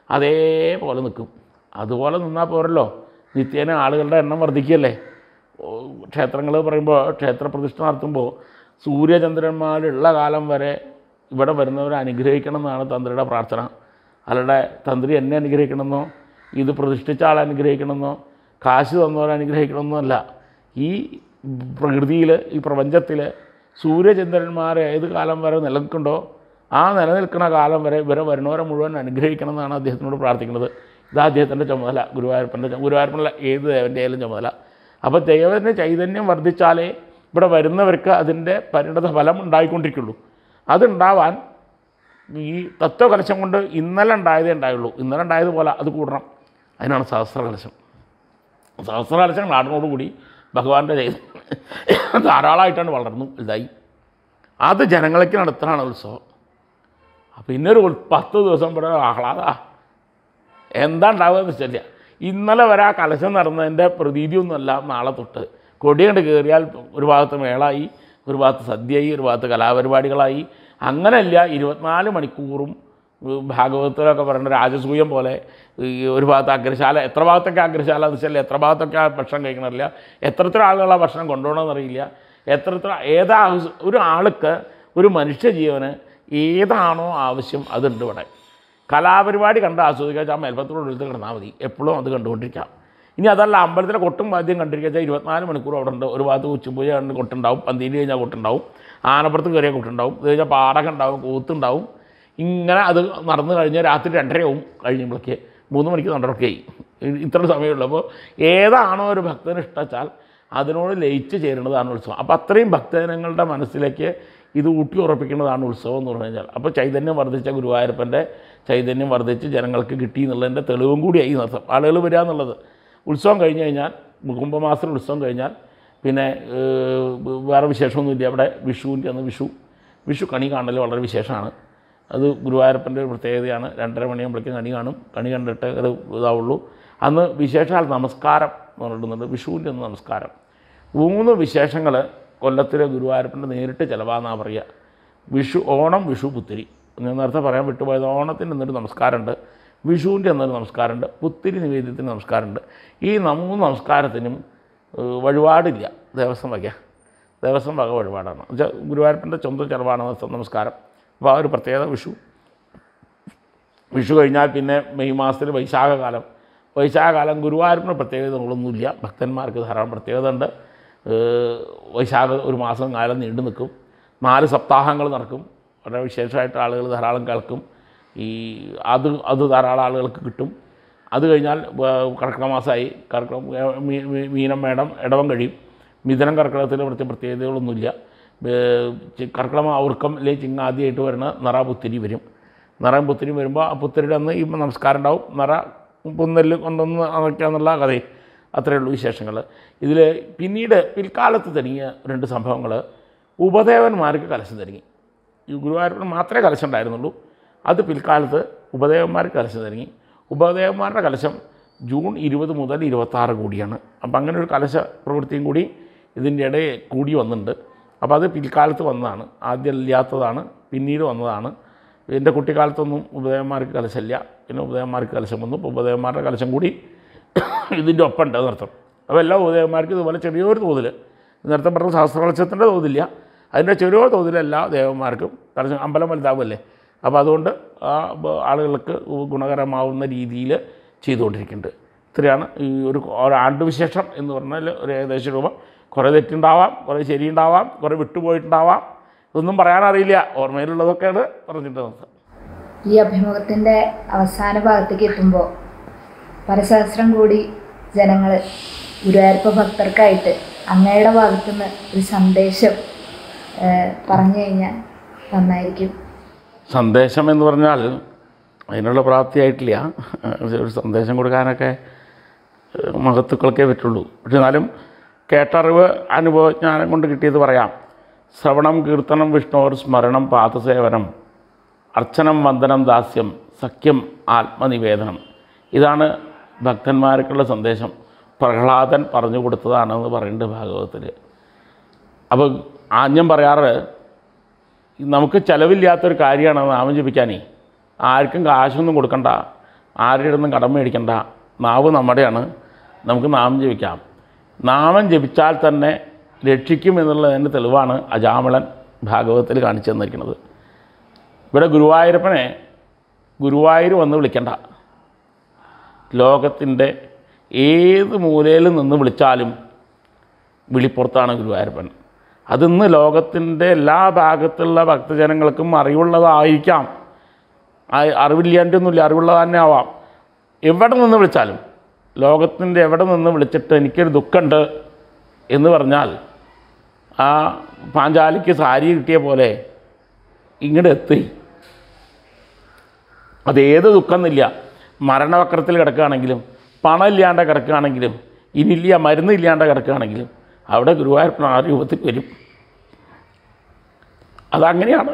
അതേപോലെ നിൽക്കും അതുപോലെ നിന്നാൽ പോരല്ലോ നിത്യേന ആളുകളുടെ എണ്ണം വർദ്ധിക്കുകയല്ലേ ക്ഷേത്രങ്ങൾ പറയുമ്പോൾ ക്ഷേത്ര പ്രതിഷ്ഠ നടത്തുമ്പോൾ സൂര്യചന്ദ്രന്മാരുള്ള കാലം വരെ ഇവിടെ വരുന്നവരെ അനുഗ്രഹിക്കണം എന്നാണ് തന്ത്രിയുടെ പ്രാർത്ഥന അല്ലാതെ തന്ത്രി എന്നെ അനുഗ്രഹിക്കണമെന്നോ ഇത് പ്രതിഷ്ഠിച്ച ആളെ അനുഗ്രഹിക്കണമെന്നോ കാശ് തന്നവരെ അനുഗ്രഹിക്കണമെന്നോ അല്ല ഈ പ്രകൃതിയിൽ ഈ പ്രപഞ്ചത്തിൽ സൂര്യചന്ദ്രന്മാർ ഏത് കാലം വരെ നിലനിൽക്കുന്നുണ്ടോ ആ നിലനിൽക്കുന്ന കാലം വരെ ഇവരെ വരുന്നവരെ മുഴുവൻ അനുഗ്രഹിക്കണം എന്നാണ് അദ്ദേഹത്തിനോട് പ്രാർത്ഥിക്കുന്നത് ഇതാ അദ്ദേഹത്തിൻ്റെ ചുമതല ഗുരുവായൂരപ്പൻ്റെ ചുമ- ഗുരുവായൂരപ്പനുള്ള ഏത് ദേവൻ്റെ ആയാലും ചുമതല അപ്പോൾ ദൈവത്തിൻ്റെ ചൈതന്യം വർദ്ധിച്ചാലേ ഇവിടെ വരുന്നവർക്ക് അതിൻ്റെ പരിണത ഫലം ഉണ്ടായിക്കൊണ്ടിരിക്കുള്ളൂ അതുണ്ടാവാൻ ഈ തത്വകലശം കൊണ്ട് ഇന്നലെ ഉണ്ടായതേ ഉണ്ടായുള്ളൂ ഇന്നലെ ഉണ്ടായതുപോലെ അത് കൂടണം അതിനാണ് സഹസ്രകലശം സഹസ്രകലശം നാടിനോടുകൂടി ഭഗവാന്റെ ചൈതന്യം ധാരാളമായിട്ടാണ് വളർന്നു ഇതായി അത് ജനങ്ങൾക്ക് നടത്തലാണ് ഉത്സവം അപ്പോൾ ഇന്നൊരു ഉൽ- പത്ത് ദിവസം ഇവിടെ ആഹ്ലാദ എന്താ ഉണ്ടാവുകയെന്ന് വെച്ചില്ല ഇന്നലെ വരെ ആ കലശം നടന്നതിൻ്റെ പ്രതീതിയൊന്നുമല്ല നാളെ തൊട്ട് കൊടി കണ്ട് കയറിയാൽ ഒരു ഭാഗത്ത് മേളായി ഒരു ഭാഗത്ത് സദ്യയായി ഒരു ഭാഗത്ത് കലാപരിപാടികളായി അങ്ങനെയല്ല ഇരുപത്തിനാല് മണിക്കൂറും ഉം, ഭാഗവതത്തിലൊക്കെ പറയുന്ന രാജസൂയം പോലെ ഈ ഒരു ഭാഗത്ത് അഗ്രശാല എത്ര ഭാഗത്തൊക്കെ അഗ്രശാല എന്ന് വെച്ചാൽ എത്ര ഭാഗത്തൊക്കെ ആ ഭക്ഷണം കഴിക്കണമില്ല എത്രത്ര ആളുകൾ ആ ഭക്ഷണം കൊണ്ടുപോകണമെന്നറിയില്ല എത്രത്ര ഏതാ ആവശ്യം ഒരു ആൾക്ക് ഒരു മനുഷ്യജീവന് ഏതാണോ ആവശ്യം അതുണ്ട് ഇവിടെ കലാപരിപാടി കണ്ട് ആസ്വദിക്കുക വെച്ചാൽ മേൽപ്പത്തോട് എടുത്ത് കിടന്നാൽ മതി എപ്പോഴും അത് കണ്ടുകൊണ്ടിരിക്കാം ഇനി അതല്ല അമ്പലത്തിലെ കൊട്ടും വാദ്യം കണ്ടിരിക്കുക വെച്ചാൽ ഇരുപത്തിനാല് മണിക്കൂർ അവിടെ ഉണ്ട് ഒരു ഭാഗത്ത് ഉച്ചപൂജ കണ്ട് കൊട്ടുണ്ടാവും പന്തീര് കഴിഞ്ഞാൽ കൊട്ടുണ്ടാവും ആനപ്പുറത്ത് കയറിയ കൊട്ടുണ്ടാവും ഇത് കഴിഞ്ഞാൽ പാടകം ഉണ്ടാവും കൂത്തുണ്ടാവും ഇങ്ങനെ അത് നടന്നു കഴിഞ്ഞാൽ രാത്രി രണ്ടരയാവും കഴിയുമ്പോഴേക്ക് മൂന്ന് മണിക്ക് രണ്ടരക്കായി ഇത്ര സമയമുള്ളൂ അപ്പോൾ ഏതാണോ ഒരു ഭക്തന് ഇഷ്ടച്ചാൽ അതിനോട് ലയിച്ച് ചേരുന്നതാണ് ഉത്സവം അപ്പോൾ അത്രയും ഭക്തജനങ്ങളുടെ മനസ്സിലേക്ക് ഇത് ഊട്ടി ഉറപ്പിക്കുന്നതാണ് ഉത്സവം എന്ന് പറഞ്ഞു കഴിഞ്ഞാൽ അപ്പോൾ ചൈതന്യം വർദ്ധിച്ച ഗുരുവായൂരപ്പൻ്റെ ചൈതന്യം വർദ്ധിച്ച് ജനങ്ങൾക്ക് കിട്ടി എന്നുള്ളതിൻ്റെ തെളിവും കൂടിയായി നൃത്തം ആളുകൾ വരിക എന്നുള്ളത് ഉത്സവം കഴിഞ്ഞ് കഴിഞ്ഞാൽ കുംഭമാസത്തിൽ ഉത്സവം കഴിഞ്ഞാൽ പിന്നെ ഏഹ്, വേറെ വിശേഷമൊന്നുമില്ല അവിടെ വിഷുവിൻ്റെ അന്ന് വിഷു വിഷു കണി കാണൽ വളരെ വിശേഷമാണ് അത് ഗുരുവായൂരപ്പൻ്റെ ഒരു പ്രത്യേകതയാണ് രണ്ടര മണിയാകുമ്പോഴേക്കും കണി കാണും കണി കണ്ടിട്ട് അത് ഇതാവുള്ളൂ അന്ന് വിശേഷാൽ നമസ്കാരം എന്ന് പറഞ്ഞിട്ടുണ്ട് വിഷുവിൻ്റെ അന്ന് നമസ്കാരം മൂന്ന് വിശേഷങ്ങൾ കൊല്ലത്തിലെ ഗുരുവായൂരപ്പൻ്റെ നേരിട്ട് ചിലവാന്നാണ് പറയുക വിഷു ഓണം വിഷു പുത്തിരി ഞാൻ നേരത്തെ പറയാൻ വിട്ടുപോയത് ഓണത്തിന് എന്നൊരു നമസ്കാരമുണ്ട് വിഷുവിൻ്റെ എന്നൊരു നമസ്കാരമുണ്ട് പുത്തിരി നിവേദ്യത്തിന് നമസ്കാരമുണ്ട് ഈ മൂന്ന് നമസ്കാരത്തിനും ഏഹ്, വഴിപാടില്ല ദേവസ്വം വക ദേവസ്വം വക വഴിപാടാണ് എന്നുവെച്ചാൽ ഗുരുവായൂരപ്പൻ്റെ സ്വന്തം ചിലവാണ് നമസ്കാരം അപ്പോൾ ആ ഒരു പ്രത്യേകത വിഷു വിഷു കഴിഞ്ഞാൽ പിന്നെ മെയ് മാസത്തിൽ വൈശാഖകാലം വൈശാഖകാലം ഗുരുവായൂരിന് പ്രത്യേകതകളൊന്നുമില്ല ഭക്തന്മാർക്ക് ധാരാളം പ്രത്യേകത ഉണ്ട് ഏഹ് വൈശാഖ ഒരു മാസം കാലം നീണ്ടു നിൽക്കും നാല് സപ്താഹങ്ങൾ നടക്കും വളരെ വിശേഷമായിട്ട് ആളുകൾ ധാരാളം കേൾക്കും ഈ അത് അത് ധാരാളം ആളുകൾക്ക് കിട്ടും അത് കഴിഞ്ഞാൽ വ- കർക്കിടക മാസമായി കർക്കിടക മീ- മീ- മീനം മേടം ഇടവം കഴിയും മിഥുനം കർക്കിടകത്തിൽ പ്രത്യേക പ്രത്യേകതകളൊന്നുമില്ല ഏഹ് ചി- കർക്കിടക ഔർക്കം അല്ലെങ്കിൽ ചിങ്ങ ആദ്യമായിട്ട് വരുന്ന നിറ പുത്തിരി വരും നിറം പുത്തിരി വരുമ്പോൾ ആ പുത്തിരിയുടെ അന്ന് ഈ നമസ്കാരം ഉണ്ടാവും നിറ പുന്നെല്ല് കൊണ്ടൊന്ന് അതൊക്കെയാന്നുള്ള കഥയും അത്രയേ ഉള്ളൂ വിശേഷങ്ങൾ ഇതിൽ പിന്നീട് പിൽക്കാലത്ത് തുടങ്ങിയ രണ്ട് സംഭവങ്ങൾ ഉപദേവന്മാർക്ക് കലശം തുടങ്ങി ഈ ഗുരുവായൂരപ്പന് മാത്രമേ കലശം ഉണ്ടായിരുന്നുള്ളൂ അത് പിൽക്കാലത്ത് ഉപദേവന്മാർക്ക് കലശം തുടങ്ങി ഉപദേവന്മാരുടെ കലശം ജൂൺ ഇരുപത് മുതൽ ഇരുപത്താറ് കൂടിയാണ് അപ്പം അങ്ങനെ ഒരു കലശ പ്രവൃത്തിയും കൂടി ഇതിൻ്റെ ഇടയിൽ കൂടി വന്നിട്ടുണ്ട് അപ്പോൾ അത് പിൽക്കാലത്ത് വന്നതാണ് ആദ്യം ഇല്ലാത്തതാണ് പിന്നീട് വന്നതാണ് എൻ്റെ കുട്ടിക്കാലത്തൊന്നും ഉപദേവന്മാർക്ക് കലശമില്ല പിന്നെ ഉപദേവന്മാർക്ക് കലശം വന്നു ഇപ്പോൾ ഉപദേവന്മാരുടെ കലശം കൂടി ഇതിൻ്റെ ഒപ്പം ഉണ്ട് നൃത്തം അപ്പോൾ എല്ലാ ഉപദേവന്മാർക്കും ഇതുപോലെ ചെറിയൊരു തോതിൽ നേരത്തെ പറഞ്ഞ സഹസ്രകലശത്തിൻ്റെ തോതില്ല അതിൻ്റെ ചെറിയ തോതിൽ എല്ലാ ദേവന്മാർക്കും കലശം അമ്പലം വലുതാവുമല്ലേ അപ്പോൾ അതുകൊണ്ട് ആ ബ- ആളുകൾക്ക് ഗുണകരമാവുന്ന രീതിയിൽ ചെയ്തുകൊണ്ടിരിക്കുന്നുണ്ട് ഇത്രയാണ് ഈ ഒരു ഒരു ആണ്ടുവിശേഷം എന്ന് പറഞ്ഞാൽ ഒരു ഏകദേശ രൂപം കുറേ തെറ്റുണ്ടാവാം കുറേ ശരിയുണ്ടാവാം കുറേ വിട്ടുപോയിട്ടുണ്ടാവാം ഇതൊന്നും പറയാനറിയില്ല ഓർമ്മയിലുള്ളതൊക്കെയാണ് പറഞ്ഞിട്ട് നിർത്താം
ഈ അഭിമുഖത്തിൻ്റെ അവസാന ഭാഗത്തേക്ക് എത്തുമ്പോൾ പരസഹസ്രം കൂടി ജനങ്ങൾ ഗുരുവായൂരപ്പ ഭക്തർക്കായിട്ട് അങ്ങയുടെ ഭാഗത്തുനിന്ന് ഒരു സന്ദേശം ഏഹ്, പറഞ്ഞു കഴിഞ്ഞാൽ നന്നായിരിക്കും
സന്ദേശം എന്ന് പറഞ്ഞാൽ അതിനുള്ള പ്രാപ്തിയായിട്ടില്ല ഒരു സന്ദേശം കൊടുക്കാനൊക്കെ ഏഹ്, മഹത്തുക്കൾക്കേ പറ്റുള്ളൂ പക്ഷെ എന്നാലും കേട്ടറിവ് അനുഭവജ്ഞാനം കൊണ്ട് കിട്ടിയത് പറയാം ശ്രവണം കീർത്തനം വിഷ്ണോർ സ്മരണം പാദസേവനം അർച്ചനം വന്ദനം ദാസ്യം സഖ്യം ആത്മനിവേദനം ഇതാണ് ഭക്തന്മാർക്കുള്ള സന്ദേശം പ്രഹ്ലാദൻ പറഞ്ഞു കൊടുത്തതാണെന്ന് പറയുന്നുണ്ട് ഭാഗവതത്തിൽ അപ്പോൾ ആദ്യം പറയാറ് നമുക്ക് ചിലവില്ലാത്തൊരു കാര്യമാണ് നാമം ജപിക്കാനേ ആർക്കും കാശൊന്നും കൊടുക്കണ്ട ആരുടെ നിന്നും കടം മേടിക്കണ്ട നാവ് നമ്മുടെയാണ് നമുക്ക് നാമം ജപിക്കാം നാമം ജപിച്ചാൽ തന്നെ രക്ഷിക്കും എന്നുള്ളതിൻ്റെ തെളിവാണ് അജാമളൻ ഭാഗവതത്തിൽ കാണിച്ചു തന്നിരിക്കുന്നത് ഇവിടെ ഗുരുവായൂരപ്പനെ ഗുരുവായൂർ വന്ന് വിളിക്കണ്ട ലോകത്തിൻ്റെ ഏത് മൂലയിൽ നിന്ന് വിളിച്ചാലും വിളിപ്പുറത്താണ് ഗുരുവായൂരപ്പൻ അതിന്ന് ലോകത്തിൻ്റെ എല്ലാ ഭാഗത്തുള്ള ഭക്തജനങ്ങൾക്കും അറിവുള്ളതായിരിക്കാം ആ- അറിവില്ലാണ്ടൊന്നുമില്ല അറിവുള്ളത് തന്നെ ആവാം എവിടെ നിന്ന് വിളിച്ചാലും ലോകത്തിൻ്റെ എവിടെ നിന്ന് വിളിച്ചിട്ട് എനിക്കൊരു ദുഃഖമുണ്ട് എന്ന് പറഞ്ഞാൽ ആ പാഞ്ചാലിക്ക് സാരി കിട്ടിയ പോലെ ഇങ്ങോട്ട് എത്തി അതേത് ദുഃഖം എന്നില്ല മരണവക്രത്തിൽ കിടക്കുകയാണെങ്കിലും പണം ഇല്ലാണ്ട് കിടക്കുകയാണെങ്കിലും ഇനിയില്ല മരുന്ന് ഇല്ലാണ്ട് കിടക്കുകയാണെങ്കിലും അവിടെ ഗുരുവായൂരപ്പൻ ആ രൂപത്തിൽ വരും അതങ്ങനെയാണ്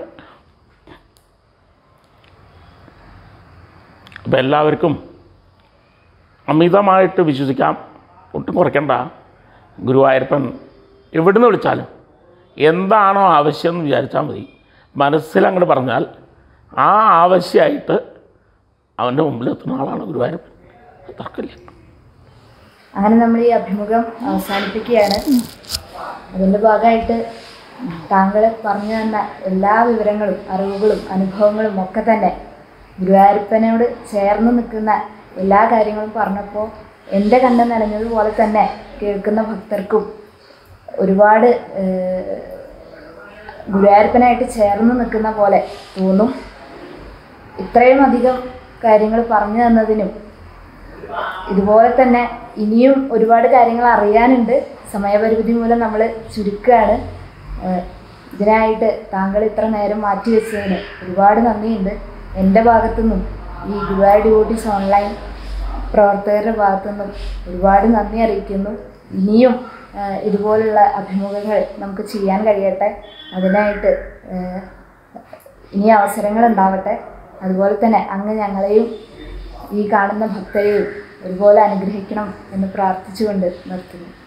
അപ്പം എല്ലാവർക്കും അമിതമായിട്ട് വിശ്വസിക്കാം ഒട്ടും കുറയ്ക്കണ്ട ഗുരുവായൂരപ്പൻ എവിടുന്ന് വിളിച്ചാലും എന്താണോ ആവശ്യം എന്ന് വിചാരിച്ചാൽ മതി മനസ്സിലങ്ങോട്ട് പറഞ്ഞാൽ ആ ആവശ്യമായിട്ട് അവൻ്റെ മുമ്പിലെത്തുന്ന ആളാണ് ഗുരുവായൂരപ്പൻ തർക്കമില്ല
അങ്ങനെ നമ്മൾ ഈ അഭിമുഖം അവസാനിപ്പിക്കുകയാണ് അതിൻ്റെ ഭാഗമായിട്ട് താങ്കൾ പറഞ്ഞു തന്ന എല്ലാ വിവരങ്ങളും അറിവുകളും അനുഭവങ്ങളും ഒക്കെ തന്നെ ഗുരുവായൂരപ്പനോട് ചേർന്ന് നിൽക്കുന്ന എല്ലാ കാര്യങ്ങളും പറഞ്ഞപ്പോൾ എൻ്റെ കണ്ണ് നനഞ്ഞതുപോലെ തന്നെ കേൾക്കുന്ന ഭക്തർക്കും ഒരുപാട് ഏഹ്, ഗുരുവായൂരപ്പനായിട്ട് ചേർന്ന് നിൽക്കുന്ന പോലെ തോന്നും ഇത്രയും അധികം കാര്യങ്ങൾ പറഞ്ഞു തന്നതിനും ഇതുപോലെ തന്നെ ഇനിയും ഒരുപാട് കാര്യങ്ങൾ അറിയാനുണ്ട് സമയപരിമിതി മൂലം നമ്മൾ ചുരുക്കുകയാണ് ഏഹ് ഇതിനായിട്ട് താങ്കൾ ഇത്ര നേരം മാറ്റി വെച്ചതിന് ഒരുപാട് നന്ദിയുണ്ട് എൻ്റെ ഭാഗത്തുനിന്നും ഈ ഗുരുവായൂർ ഡിവോട്ടീസ് ഓൺലൈൻ പ്രവർത്തകരുടെ ഭാഗത്തുനിന്നും ഒരുപാട് നന്ദി അറിയിക്കുന്നു ഇനിയും ഏഹ് ഇതുപോലുള്ള അഭിമുഖങ്ങൾ നമുക്ക് ചെയ്യാൻ കഴിയട്ടെ അതിനായിട്ട് ഏഹ് ഇനി അവസരങ്ങൾ ഉണ്ടാവട്ടെ അതുപോലെ തന്നെ അങ്ങ് ഞങ്ങളെയും ഈ കാണുന്ന ഭക്തരെയും ഒരുപോലെ അനുഗ്രഹിക്കണം എന്ന് പ്രാർത്ഥിച്ചുകൊണ്ട് നിർത്തുന്നു